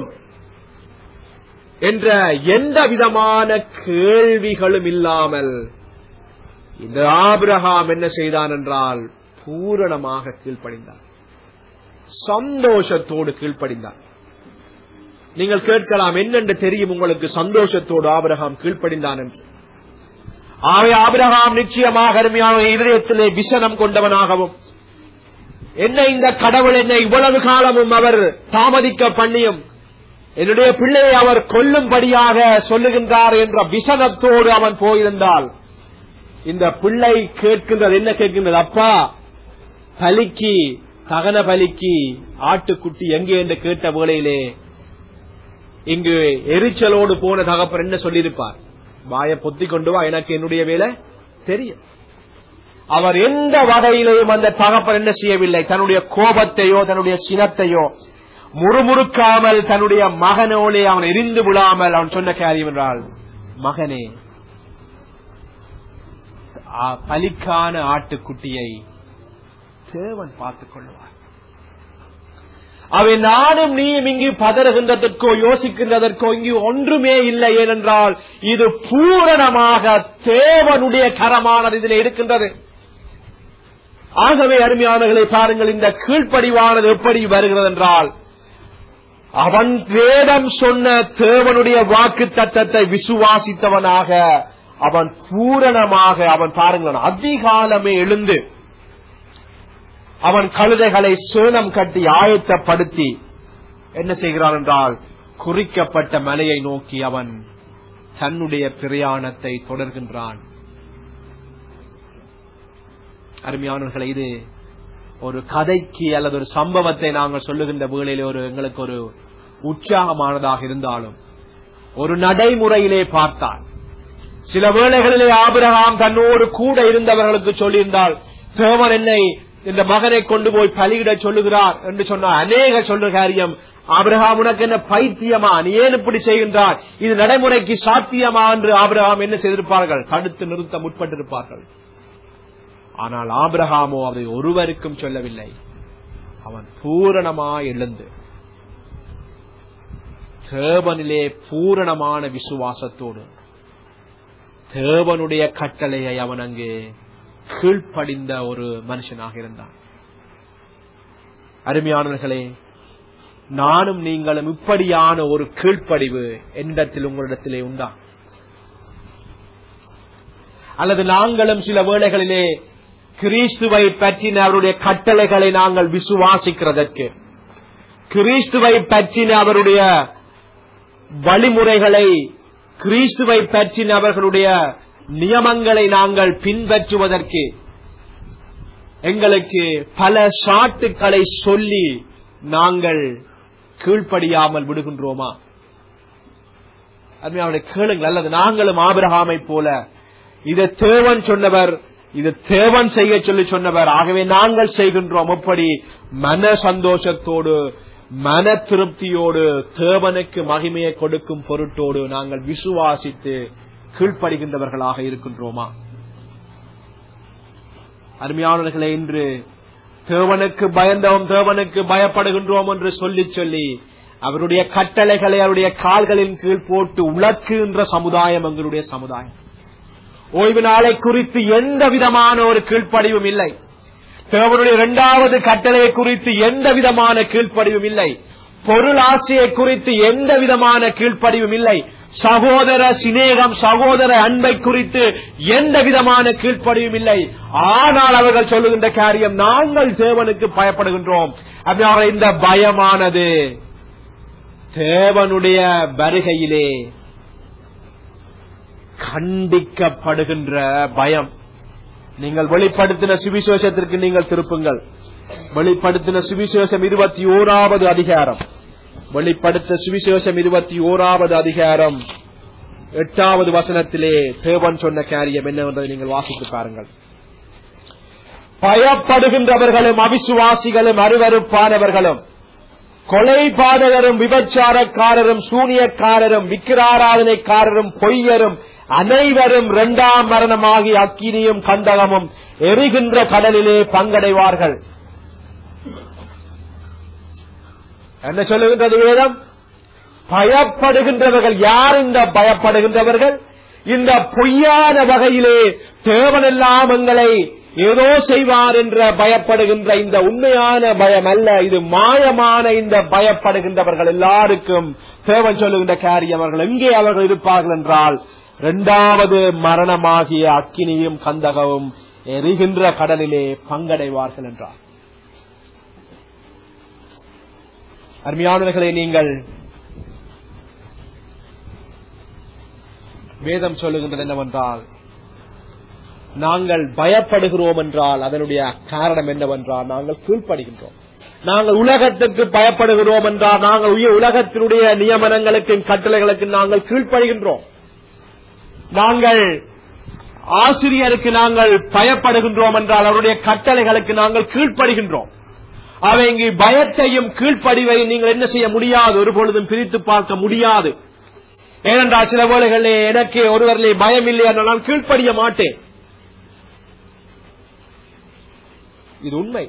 என்ற எந்த விதமான கேள்விகளும் இல்லாமல் இந்த ஆபிரகாம் என்ன செய்தான் என்றால் பூரணமாக கீழ்ப்படிந்தார் சந்தோஷத்தோடு கீழ்ப்படிந்தார் நீங்கள் கேட்கலாம் என்னென்று தெரியும் உங்களுக்கு சந்தோஷத்தோடு ஆபிரகாம் கீழ்ப்படிந்தான் என்று ஆகவே ஆபிரகாம் நிச்சயமாக அருமையான இதயத்திலே விசனம் கொண்டவனாகவும் என்ன இந்த கடவுள் என்னை இவ்வளவு காலமும் அவர் தாமதிக்க பண்ணியும் என்னுடைய பிள்ளையை அவர் கொல்லும்படியாக சொல்லுகின்றார் என்ற விசனத்தோடு அவன் போயிருந்தால் இந்த பிள்ளை கேட்கின்றது என்ன கேட்கின்றது அப்பா பலிக்கு தகன பலிக்கு ஆட்டுக்குட்டி எங்கே என்று கேட்ட வேளையிலே இங்கு எரிச்சலோடு போன தகப்பர் என்ன சொல்லியிருப்பார் வாய பொத்தி கொண்டு வா எனக்கு என்னுடைய வேலை தெரியும் அவர் எந்த வகையிலேயும் அந்த தகப்பர் என்ன செய்யவில்லை தன்னுடைய கோபத்தையோ தன்னுடைய சினத்தையோ முறுமுறுக்காமல் தன்னுடைய மகனோலே அவன் எரிந்து விழாமல் அவன் சொன்ன காரியம் என்றால் மகனே பலிக்கான ஆட்டுக்குட்டியை தேவன் பார்த்துக் கொள்வார் அவை நானும் நீயும் இங்கு பதறுகின்றதற்கோ யோசிக்கின்றதற்கோ இங்கு ஒன்றுமே இல்லை ஏனென்றால் இது பூரணமாக தேவனுடைய கரமானது இதில் இருக்கின்றது ஆகவே அருமையானவர்களை பாருங்கள் இந்த கீழ்ப்படிவானது எப்படி வருகிறது என்றால் அவன் வேதம் சொன்ன தேவனுடைய வாக்கு தத்தத்தை விசுவாசித்தவனாக அவன் பூரணமாக அவன் பாருங்களேன் அதிகாலமே எழுந்து அவன் கழுதைகளை சேணம் கட்டி ஆயத்தப்படுத்தி என்ன செய்கிறான் என்றால் குறிக்கப்பட்ட மலையை நோக்கி அவன் தன்னுடைய பிரயாணத்தை தொடர்கின்றான் அருமையானவர்களை இது ஒரு கதைக்கு அல்லது ஒரு சம்பவத்தை நாங்கள் சொல்லுகின்ற வேளையிலே ஒரு எங்களுக்கு ஒரு உற்சாகமானதாக இருந்தாலும் ஒரு நடைமுறையிலே பார்த்தால் சில வேளைகளிலே ஆபிரகாம் தன்னோடு கூட இருந்தவர்களுக்கு சொல்லியிருந்தால் தேவன் என்னை இந்த மகனை கொண்டு போய் பலியிட சொல்லுகிறார் என்று சொன்னார் அநேக சொல்ற காரியம் ஆபிரகாம் உனக்கு என்ன பைத்தியமா நீ ஏன் இப்படி செய்கின்றார் இது நடைமுறைக்கு சாத்தியமா என்று ஆபிரகாம் என்ன செய்திருப்பார்கள் தடுத்து நிறுத்த முற்பட்டிருப்பார்கள் ஆனால் ஆபிரகாமோ அதை ஒருவருக்கும் சொல்லவில்லை அவன் பூரணமா எழுந்து தேவனிலே பூரணமான விசுவாசத்தோடு தேவனுடைய கட்டளையை அவன் அங்கே கீழ்ப்படிந்த ஒரு மனுஷனாக இருந்தான் அருமையானவர்களே நானும் நீங்களும் இப்படியான ஒரு கீழ்ப்படிவு என்னிடத்தில் உங்களிடத்திலே உண்டா அல்லது நாங்களும் சில வேளைகளிலே கிறிஸ்துவை பற்றின அவருடைய கட்டளைகளை நாங்கள் விசுவாசிக்கிறதற்கு கிறிஸ்துவை பற்றின அவருடைய வழிமுறைகளை கிறிஸ்துவை பற்றின அவர்களுடைய நியமங்களை நாங்கள் பின்பற்றுவதற்கு எங்களுக்கு பல சாட்டுக்களை சொல்லி நாங்கள் கீழ்ப்படியாமல் விடுகின்றோமா அருமையாவுடைய கேளுங்கள் அல்லது நாங்களும் ஆபிரகாமை போல இதை தேவன் சொன்னவர் இது தேவன் செய்ய சொல்லி சொன்னவர் ஆகவே நாங்கள் செய்கின்றோம் எப்படி மன சந்தோஷத்தோடு மன திருப்தியோடு தேவனுக்கு மகிமையை கொடுக்கும் பொருட்டோடு நாங்கள் விசுவாசித்து கீழ்ப்படுகின்றவர்களாக இருக்கின்றோமா அருமையானவர்களே இன்று தேவனுக்கு பயந்தோம் தேவனுக்கு பயப்படுகின்றோம் என்று சொல்லி சொல்லி அவருடைய கட்டளைகளை அவருடைய கால்களின் கீழ் போட்டு உழக்குகின்ற சமுதாயம் எங்களுடைய சமுதாயம் ஓய்வு நாளை குறித்து எந்த விதமான ஒரு கீழ்ப்படிவும் இல்லை தேவனுடைய இரண்டாவது கட்டளையை குறித்து எந்த விதமான கீழ்ப்படிவும் இல்லை பொருள் ஆசையை குறித்து எந்த விதமான கீழ்ப்படிவும் இல்லை சகோதர சிநேகம் சகோதர அன்பை குறித்து எந்த விதமான கீழ்ப்படிவும் இல்லை ஆனால் அவர்கள் சொல்லுகின்ற காரியம் நாங்கள் தேவனுக்கு பயப்படுகின்றோம் அதனால இந்த பயமானது தேவனுடைய வருகையிலே கண்டிக்கப்படுகின்ற பயம் நீங்கள் வெளிப்படுத்தின சுவிசேஷத்திற்கு நீங்கள் திருப்புங்கள் வெளிப்படுத்தின சுவிசேஷம் இருபத்தி ஓராவது அதிகாரம் வெளிப்படுத்த சுவிசேஷம் இருபத்தி ஓராவது அதிகாரம் எட்டாவது வசனத்திலே தேவன் சொன்ன காரியம் என்னவென்றதை நீங்கள் வாசித்து பாருங்கள் பயப்படுகின்றவர்களும் அவிசுவாசிகளும் அருவருப்பானவர்களும் கொலை பாதகரும் விபச்சாரக்காரரும் சூனியக்காரரும் விக்கிராராதனைக்காரரும் பொய்யரும் அனைவரும் இரண்டாம் மரணமாகி அக்கினியும் கந்தகமும் எரிகின்ற கடலிலே பங்கடைவார்கள் என்ன சொல்லுகின்றது வேதம் பயப்படுகின்றவர்கள் யார் இந்த பயப்படுகின்றவர்கள் இந்த பொய்யான வகையிலே தேவனெல்லாம் எங்களை ஏதோ செய்வார் என்ற பயப்படுகின்ற இந்த உண்மையான பயம் அல்ல இது மாயமான இந்த பயப்படுகின்றவர்கள் எல்லாருக்கும் தேவன் சொல்லுகின்ற காரியம் அவர்கள் எங்கே அவர்கள் இருப்பார்கள் என்றால் இரண்டாவது மரணமாகிய அக்கினியும் கந்தகவும் எரிகின்ற கடலிலே பங்கடைவார்கள் என்றார் அருமையானவர்களை நீங்கள் வேதம் சொல்லுகின்றது என்னவென்றால் நாங்கள் பயப்படுகிறோம் என்றால் அதனுடைய காரணம் என்னவென்றால் நாங்கள் கீழ்ப்படுகின்றோம் நாங்கள் உலகத்துக்கு பயப்படுகிறோம் என்றால் நாங்கள் உய- உலகத்தினுடைய நியமனங்களுக்கு கட்டளைகளுக்கு நாங்கள் கீழ்ப்படுகின்றோம் நாங்கள் ஆசிரியருக்கு நாங்கள் பயப்படுகின்றோம் என்றால் அவருடைய கட்டளைகளுக்கு நாங்கள் கீழ்ப்படுகின்றோம் அவை இங்கு பயத்தையும் கீழ்ப்படிவை நீங்கள் என்ன செய்ய முடியாது ஒரு பொழுதும் பிரித்து பார்க்க முடியாது ஏனென்றால் சில வேளைகளிலே எனக்கு ஒருவரிலே பயம் இல்லை என்றால் நான் கீழ்ப்படிய மாட்டேன் இது உண்மை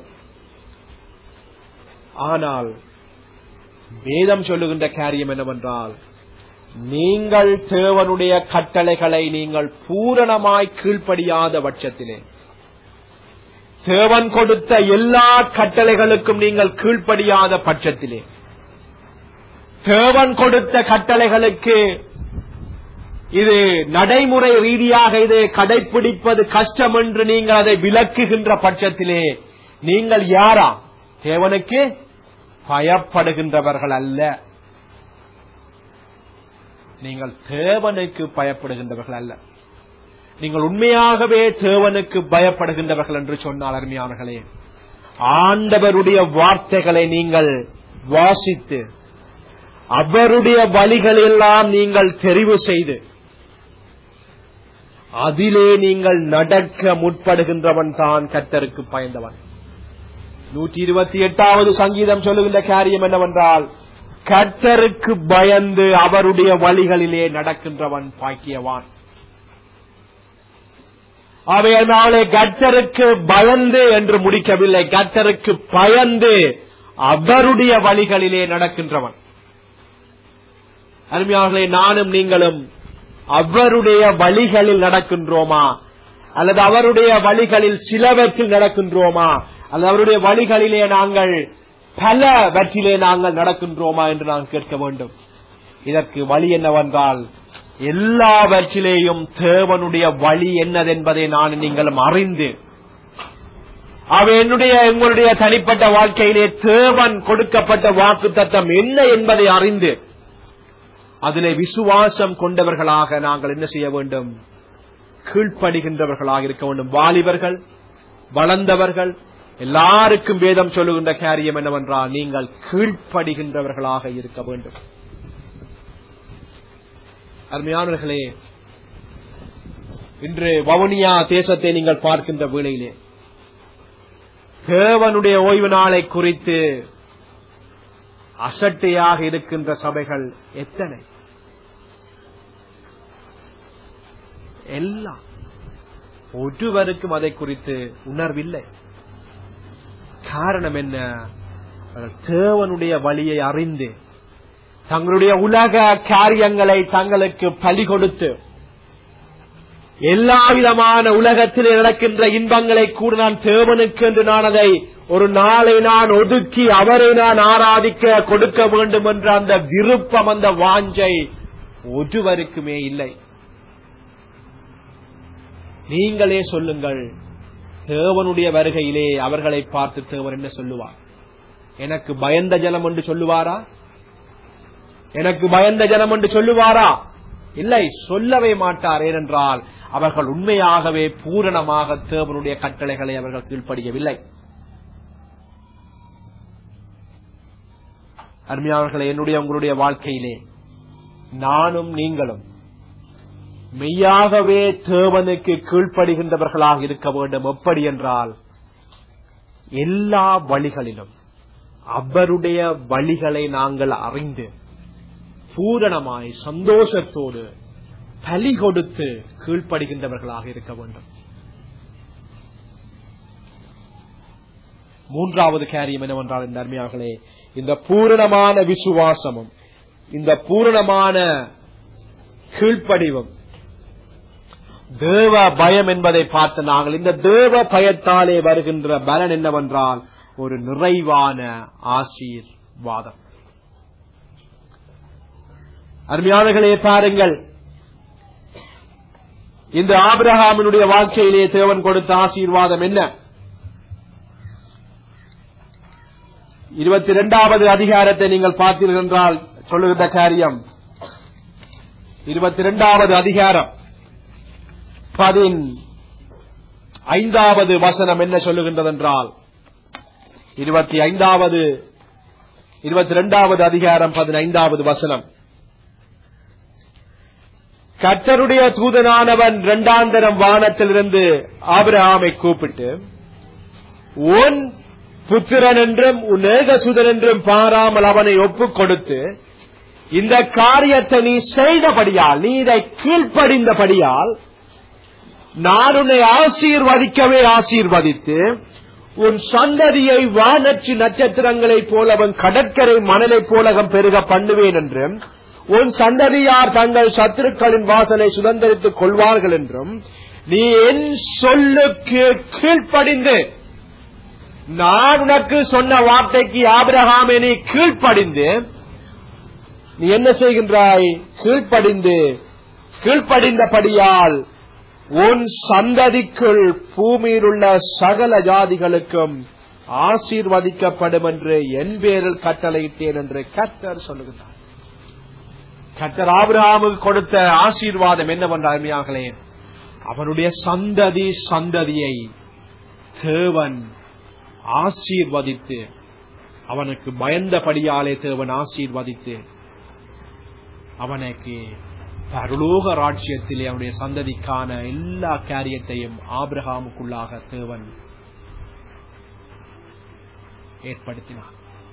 ஆனால் வேதம் சொல்லுகின்ற காரியம் என்னவென்றால் நீங்கள் தேவனுடைய கட்டளைகளை நீங்கள் பூரணமாய் கீழ்ப்படியாத பட்சத்திலே தேவன் கொடுத்த எல்லா கட்டளைகளுக்கும் நீங்கள் கீழ்ப்படியாத பட்சத்திலே தேவன் கொடுத்த கட்டளைகளுக்கு இது நடைமுறை ரீதியாக இதை கடைபிடிப்பது கஷ்டம் என்று நீங்கள் அதை விளக்குகின்ற பட்சத்திலே நீங்கள் யாரா தேவனுக்கு பயப்படுகின்றவர்கள் அல்ல நீங்கள் தேவனுக்கு பயப்படுகின்றவர்கள் அல்ல நீங்கள் உண்மையாகவே தேவனுக்கு பயப்படுகின்றவர்கள் என்று சொன்னால் அருமையானர்களே ஆண்டவருடைய வார்த்தைகளை நீங்கள் வாசித்து அவருடைய வழிகளெல்லாம் நீங்கள் தெரிவு செய்து அதிலே நீங்கள் நடக்க முற்படுகின்றவன் தான் கத்தருக்கு பயந்தவன் நூற்றி இருபத்தி எட்டாவது சங்கீதம் சொல்லுகின்ற காரியம் என்னவென்றால் கர்த்தருக்கு பயந்து அவருடைய வழிகளிலே நடக்கின்றவன் பாக்கியவான் அவையனாலே கர்த்தருக்கு பயந்து என்று முடிக்கவில்லை கர்த்தருக்கு பயந்து அவருடைய வழிகளிலே நடக்கின்றவன் அருமையாளர்களே நானும் நீங்களும் அவருடைய வழிகளில் நடக்கின்றோமா அல்லது அவருடைய வழிகளில் சிலவற்றில் நடக்கின்றோமா அல்லது அவருடைய வழிகளிலே நாங்கள் பலவற்றிலே நாங்கள் நடக்கின்றோமா என்று நாங்கள் கேட்க வேண்டும் இதற்கு வழி என்னவென்றால் எல்லாவற்றிலேயும் தேவனுடைய வழி என்னதென்பதை நான் நீங்களும் அறிந்து அவ என்னுடைய எங்களுடைய தனிப்பட்ட வாழ்க்கையிலே தேவன் கொடுக்கப்பட்ட வாக்கு தத்தம் என்ன என்பதை அறிந்து அதிலே விசுவாசம் கொண்டவர்களாக நாங்கள் என்ன செய்ய வேண்டும் கீழ்ப்படுகின்றவர்களாக இருக்க வேண்டும் வாலிபர்கள் வளர்ந்தவர்கள் எல்லாருக்கும் வேதம் சொல்லுகின்ற காரியம் என்னவென்றால் நீங்கள் கீழ்ப்படுகின்றவர்களாக இருக்க வேண்டும் அருமையானவர்களே இன்று வவுனியா தேசத்தை நீங்கள் பார்க்கின்ற வேளையிலே தேவனுடைய ஓய்வு நாளை குறித்து அசட்டையாக இருக்கின்ற சபைகள் எத்தனை எல்லாம் ஒருவருக்கும் அதை குறித்து உணர்வில்லை காரணம் என்ன அவர்கள் தேவனுடைய வழியை அறிந்து தங்களுடைய உலக காரியங்களை தங்களுக்கு பலி கொடுத்து எல்லா விதமான உலகத்தில் நடக்கின்ற இன்பங்களை கூட நான் தேவனுக்கு என்று நான் அதை ஒரு நாளை நான் ஒதுக்கி அவரை நான் ஆராதிக்க கொடுக்க வேண்டும் என்ற அந்த விருப்பம் அந்த வாஞ்சை ஒருவருக்குமே இல்லை நீங்களே சொல்லுங்கள் தேவனுடைய வருகையிலே அவர்களை பார்த்து தேவன் என்ன சொல்லுவார் எனக்கு பயந்த ஜனம் என்று சொல்லுவாரா எனக்கு பயந்த ஜனம் என்று சொல்லுவாரா இல்லை சொல்லவே மாட்டார் ஏனென்றால் அவர்கள் உண்மையாகவே பூரணமாக தேவனுடைய கட்டளைகளை அவர்கள் கீழ்ப்படியவில்லை அருமையானவர்களை என்னுடைய உங்களுடைய வாழ்க்கையிலே நானும் நீங்களும் மெய்யாகவே தேவனுக்கு கீழ்ப்படுகின்றவர்களாக இருக்க வேண்டும் எப்படி என்றால் எல்லா வழிகளிலும் அவருடைய வழிகளை நாங்கள் அறிந்து பூரணமாய் சந்தோஷத்தோடு பலி கொடுத்து கீழ்ப்படுகின்றவர்களாக இருக்க வேண்டும் மூன்றாவது காரியம் என்னவென்றால் இந்த அருமையார்களே இந்த பூரணமான விசுவாசமும் இந்த பூரணமான கீழ்ப்படிவும் தேவ பயம் என்பதை பார்த்து நாங்கள் இந்த தேவ பயத்தாலே வருகின்ற பலன் என்னவென்றால் ஒரு நிறைவான ஆசீர்வாதம் அருமையானர்களே பாருங்கள் இந்த ஆபிரஹாமினுடைய வாழ்க்கையிலே தேவன் கொடுத்த ஆசீர்வாதம் என்ன இருபத்தி இரண்டாவது அதிகாரத்தை நீங்கள் பார்த்தீர்கள் என்றால் சொல்லுகின்ற காரியம் இருபத்தி இரண்டாவது அதிகாரம் பதின் ஐந்தாவது வசனம் என்ன சொல்லுகின்றது என்றால் இருபத்தி ஐந்தாவது இருபத்தி இரண்டாவது அதிகாரம் பதினைந்தாவது வசனம் கர்த்தருடைய தூதனானவன் இரண்டாந்தரம் வானத்திலிருந்து ஆபிரகாமை கூப்பிட்டு உன் புத்திரன் என்றும் உன் ஏகசுதன் என்றும் பாராமல் அவனை ஒப்புக் கொடுத்து இந்த காரியத்தை நீ செய்தபடியால் நீ இதை கீழ்ப்படிந்தபடியால் நான் உன்னை ஆசீர்வதிக்கவே ஆசீர்வதித்து உன் சந்ததியை வானற்றி நட்சத்திரங்களைப் போல அவன் கடற்கரை மணலைப் போலகம் பெருக பண்ணுவேன் என்றும் உன் சந்ததியார் தங்கள் சத்துருக்களின் வாசலை சுதந்திரித்துக் கொள்வார்கள் என்றும் நீ என் சொல்லுக்கு கீழ்ப்படிந்து நான் உனக்கு சொன்ன வார்த்தைக்கு ஆபிரகாமே நீ கீழ்ப்படிந்து நீ என்ன செய்கின்றாய் கீழ்ப்படிந்து கீழ்ப்படிந்தபடியால் உன் சந்ததிக்குள் பூமியில் உள்ள சகல ஜாதிகளுக்கும் ஆசீர்வதிக்கப்படும் என்று என் பேரில் கட்டளையிட்டேன் என்று கர்த்தர் சொல்லுகிறார் கர்த்தர் ஆபிரகாமுக்கு கொடுத்த ஆசீர்வாதம் என்னவென்ற அருமையாகலே அவனுடைய சந்ததி சந்ததியை தேவன் ஆசீர்வதித்து அவனுக்கு பயந்தபடியாலே தேவன் ஆசீர்வதித்து அவனுக்கு பரலோக ராட்சியத்திலே அவனுடைய சந்ததிக்கான எல்லா காரியத்தையும் ஆபிரகாமுக்குள்ளாக தேவன் ஏற்படுத்தினார்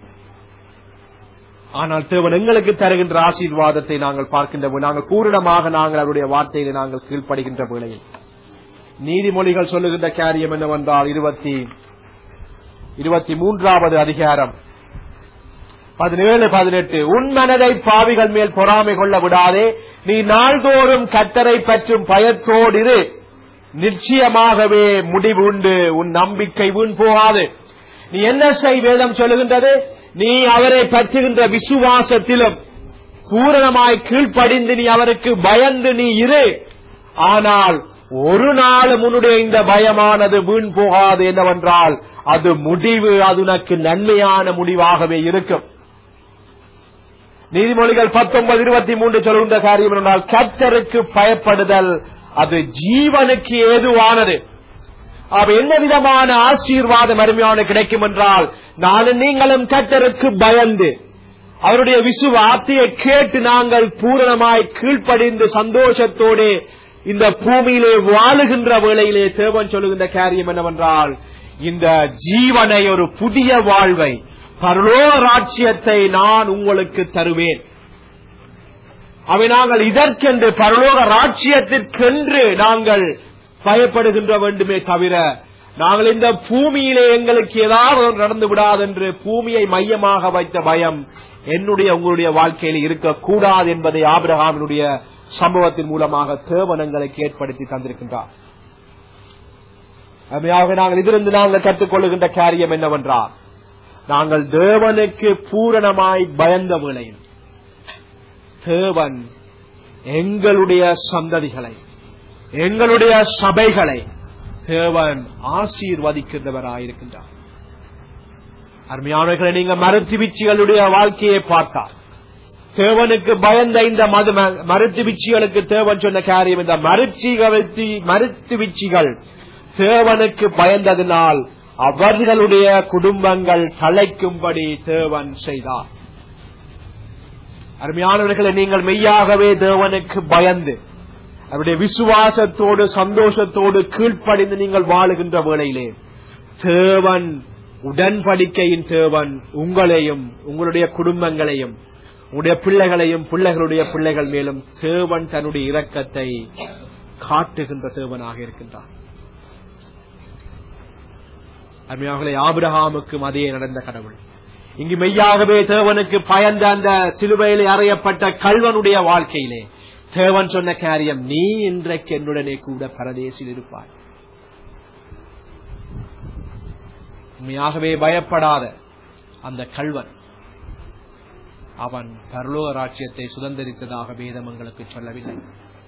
ஆனால் தேவன் எங்களுக்கு தருகின்ற ஆசீர்வாதத்தை நாங்கள் பார்க்கின்ற போது நாங்கள் பூரணமாக நாங்கள் அவருடைய வார்த்தையிலே நாங்கள் கீழ்ப்படுகின்ற வேளையில் நீதிமொழிகள் சொல்லுகின்ற காரியம் என்னவென்றால் இருபத்தி இருபத்தி மூன்றாவது அதிகாரம் பதினேழு பதினெட்டு உன் மனதை பாவிகள் மேல் பொறாமை கொள்ள விடாதே நீ நாள்தோறும் கத்தரை பற்றும் பயத்தோடு இரு நிச்சயமாகவே முடிவு உண்டு உன் நம்பிக்கை வீண் போகாது நீ என்ன செய் வேதம் சொல்லுகின்றது நீ அவரை பற்றுகின்ற விசுவாசத்திலும் பூரணமாய் கீழ்ப்படிந்து நீ அவருக்கு பயந்து நீ இரு ஆனால் ஒரு நாள் உன்னுடைய இந்த பயமானது வீண் போகாது என்னவென்றால் அது முடிவு அது உனக்கு நன்மையான முடிவாகவே இருக்கும் நீதிமொழிகள் பத்தொன்பது இருபத்தி மூன்று சொல்கின்ற காரியம் என்றால் கர்த்தருக்கு பயப்படுதல் அது ஜீவனுக்கு ஏதுவானது அவ என்ன விதமான ஆசீர்வாதம் அருமையான கிடைக்கும் என்றால் நானும் நீங்களும் கர்த்தருக்கு பயந்து அவருடைய விசுவார்த்தையை கேட்டு நாங்கள் பூரணமாய் கீழ்ப்படிந்து சந்தோஷத்தோடு இந்த பூமியிலே வாழுகின்ற வேளையிலே தேவன் சொல்லுகின்ற காரியம் என்னவென்றால் இந்த ஜீவனை ஒரு புதிய வாழ்வை பரலோக ராட்சியத்தை நான் உங்களுக்கு தருவேன் அவை நாங்கள் இதற்கென்று பரலோக ராட்சியத்திற்கென்று நாங்கள் பயப்படுகின்ற வேண்டுமே தவிர நாங்கள் இந்த பூமியிலே எங்களுக்கு ஏதாவது ஒன்று நடந்து விடாதென்று பூமியை மையமாக வைத்த பயம் என்னுடைய உங்களுடைய வாழ்க்கையில் இருக்கக்கூடாது என்பதை ஆபிரகாமினுடைய சம்பவத்தின் மூலமாக தேவனங்களுக்கு ஏற்படுத்தி தந்திருக்கின்றார் அருமையாக நாங்கள் இதிலிருந்து நாங்கள் கற்றுக்கொள்ளுகின்ற காரியம் என்னவென்றால் நாங்கள் தேவனுக்கு பூரணமாய் பயந்த வேளையில் தேவன் எங்களுடைய சந்ததிகளை எங்களுடைய சபைகளை தேவன் ஆசீர்வதிக்கின்றவராயிருக்கின்றார் அருமையானவர்களை நீங்க மருத்துவச்சிகளுடைய வாழ்க்கையை பார்த்தார் தேவனுக்கு பயந்த இந்த மது மருத்துவச்சிகளுக்கு தேவன் சொன்ன காரியம் இந்த மருத்துவ மருத்துவச்சிகள் தேவனுக்கு பயந்ததினால் அவர்களுடைய குடும்பங்கள் தலைக்கும்படி தேவன் செய்தார் அருமையானவர்களை நீங்கள் மெய்யாகவே தேவனுக்கு பயந்து அவருடைய விசுவாசத்தோடு சந்தோஷத்தோடு கீழ்ப்படிந்து நீங்கள் வாழுகின்ற வேளையிலே தேவன் உடன்படிக்கையின் தேவன் உங்களையும் உங்களுடைய குடும்பங்களையும் உங்களுடைய பிள்ளைகளையும் பிள்ளைகளுடைய பிள்ளைகள் மேலும் தேவன் தன்னுடைய இரக்கத்தை காட்டுகின்ற தேவனாக இருக்கின்றார் அருமையாகலே ஆபிரஹாமுக்கும் அதே நடந்த கடவுள் இங்கு மெய்யாகவே தேவனுக்கு பயந்த அந்த சிலுவையிலே அறையப்பட்ட கல்வனுடைய வாழ்க்கையிலே தேவன் சொன்ன காரியம் நீ இன்றைக்கு என்னுடனே கூட பரதேசில் இருப்பாய் உண்மையாகவே பயப்படாத அந்த கல்வன் அவன் பரலோக ராட்சியத்தை சுதந்திரித்ததாக வேதம் எங்களுக்கு சொல்லவில்லை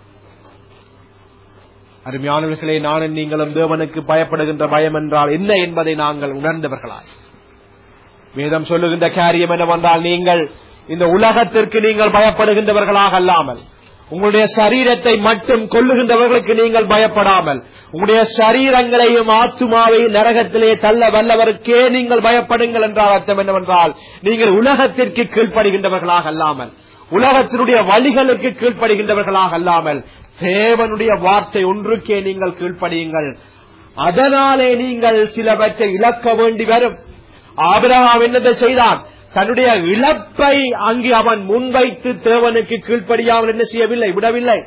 அருமையானவர்களே நானும் நீங்களும் தேவனுக்கு பயப்படுகின்ற பயம் என்றால் என்ன என்பதை நாங்கள் உணர்ந்தவர்களாய் வேதம் சொல்லுகின்ற காரியம் என்னவென்றால் நீங்கள் இந்த உலகத்திற்கு நீங்கள் பயப்படுகின்றவர்களாக அல்லாமல் உங்களுடைய சரீரத்தை மட்டும் கொல்லுகின்றவர்களுக்கு நீங்கள் பயப்படாமல் உங்களுடைய சரீரங்களையும் ஆத்துமாவையும் நரகத்திலே தள்ள வல்லவருக்கே நீங்கள் பயப்படுங்கள் என்றால் அர்த்தம் என்னவென்றால் நீங்கள் உலகத்திற்கு கீழ்ப்படுகின்றவர்களாக அல்லாமல் உலகத்தினுடைய வழிகளுக்கு கீழ்ப்படுகின்றவர்களாக அல்லாமல் தேவனுடைய வார்த்தை ஒன்றுக்கே நீங்கள் கீழ்ப்படியுங்கள் அதனாலே நீங்கள் சிலவற்றை இழக்க வேண்டி வரும் ஆபிரகாம் என்னதை செய்தான் தன்னுடைய இழப்பை அங்கு அவன் முன்வைத்து தேவனுக்கு கீழ்ப்படியாமல் என்ன செய்யவில்லை விடவில்லை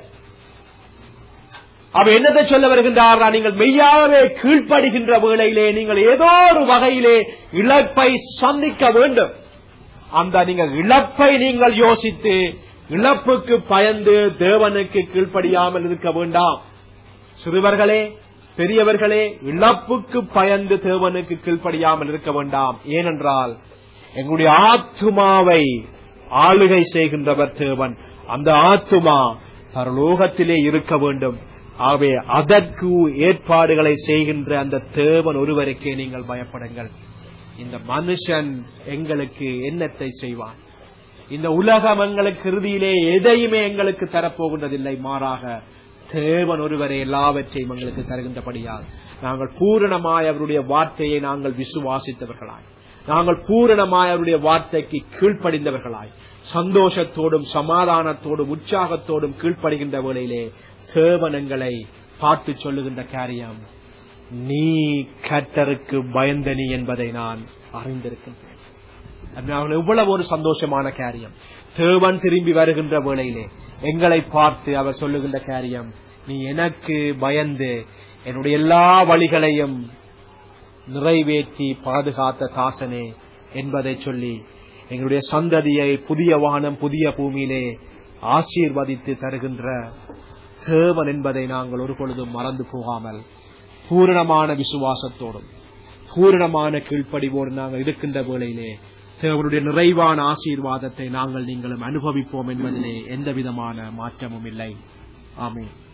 அவன் என்னதை சொல்ல வருகின்றார் நீங்கள் மெய்யாகவே கீழ்ப்படுகின்ற வேளையிலே நீங்கள் ஏதோ ஒரு வகையிலே இழப்பை சந்திக்க வேண்டும் அந்த நீங்கள் இழப்பை நீங்கள் யோசித்து இழப்புக்கு பயந்து தேவனுக்கு கீழ்ப்படியாமல் இருக்க வேண்டாம் சிறுவர்களே பெரியவர்களே இழப்புக்கு பயந்து தேவனுக்கு கீழ்ப்படியாமல் இருக்க வேண்டாம் ஏனென்றால் எங்களுடைய ஆத்துமாவை ஆளுகை செய்கின்றவர் தேவன் அந்த ஆத்துமா பரலோகத்திலே இருக்க வேண்டும் ஆகவே அதற்கு ஏற்பாடுகளை செய்கின்ற அந்த தேவன் ஒருவருக்கே நீங்கள் பயப்படுங்கள் இந்த மனுஷன் எங்களுக்கு என்னத்தை செய்வான் இந்த உலகம் எங்களுக்கு இறுதியிலே எதையுமே எங்களுக்கு தரப்போகின்றதில்லை மாறாக தேவன் ஒருவரை எல்லாவற்றையும் எங்களுக்கு தருகின்றபடியால் நாங்கள் பூரணமாய் அவருடைய வார்த்தையை நாங்கள் விசுவாசித்தவர்களாய் நாங்கள் பூரணமாய் அவருடைய வார்த்தைக்கு கீழ்ப்படிந்தவர்களாய் சந்தோஷத்தோடும் சமாதானத்தோடும் உற்சாகத்தோடும் கீழ்ப்படுகின்ற வேளையிலே தேவன் எங்களை பார்த்து சொல்லுகின்ற காரியம் நீ கட்டருக்கு பயந்த நீ என்பதை நான் அறிந்திருக்கின்றேன் அதனால எவ்வளவு ஒரு சந்தோஷமான காரியம் தேவன் திரும்பி வருகின்ற வேளையிலே எங்களை பார்த்து அவர் சொல்லுகின்ற காரியம் நீ எனக்கு பயந்து என்னுடைய எல்லா வழிகளையும் நிறைவேற்றி பாதுகாத்த தாசனே என்பதை சொல்லி எங்களுடைய சந்ததியை புதிய வானம் புதிய பூமியிலே ஆசீர்வதித்து தருகின்ற தேவன் என்பதை நாங்கள் ஒரு பொழுதும் மறந்து போகாமல் பூரணமான விசுவாசத்தோடும் பூரணமான கீழ்ப்படிவோடு நாங்கள் இருக்கின்ற வேளையிலே தேவனுடைய நிறைவான ஆசீர்வாதத்தை நாங்கள் நீங்களும் அனுபவிப்போம் என்பதிலே எந்த விதமான மாற்றமும் இல்லை ஆமென்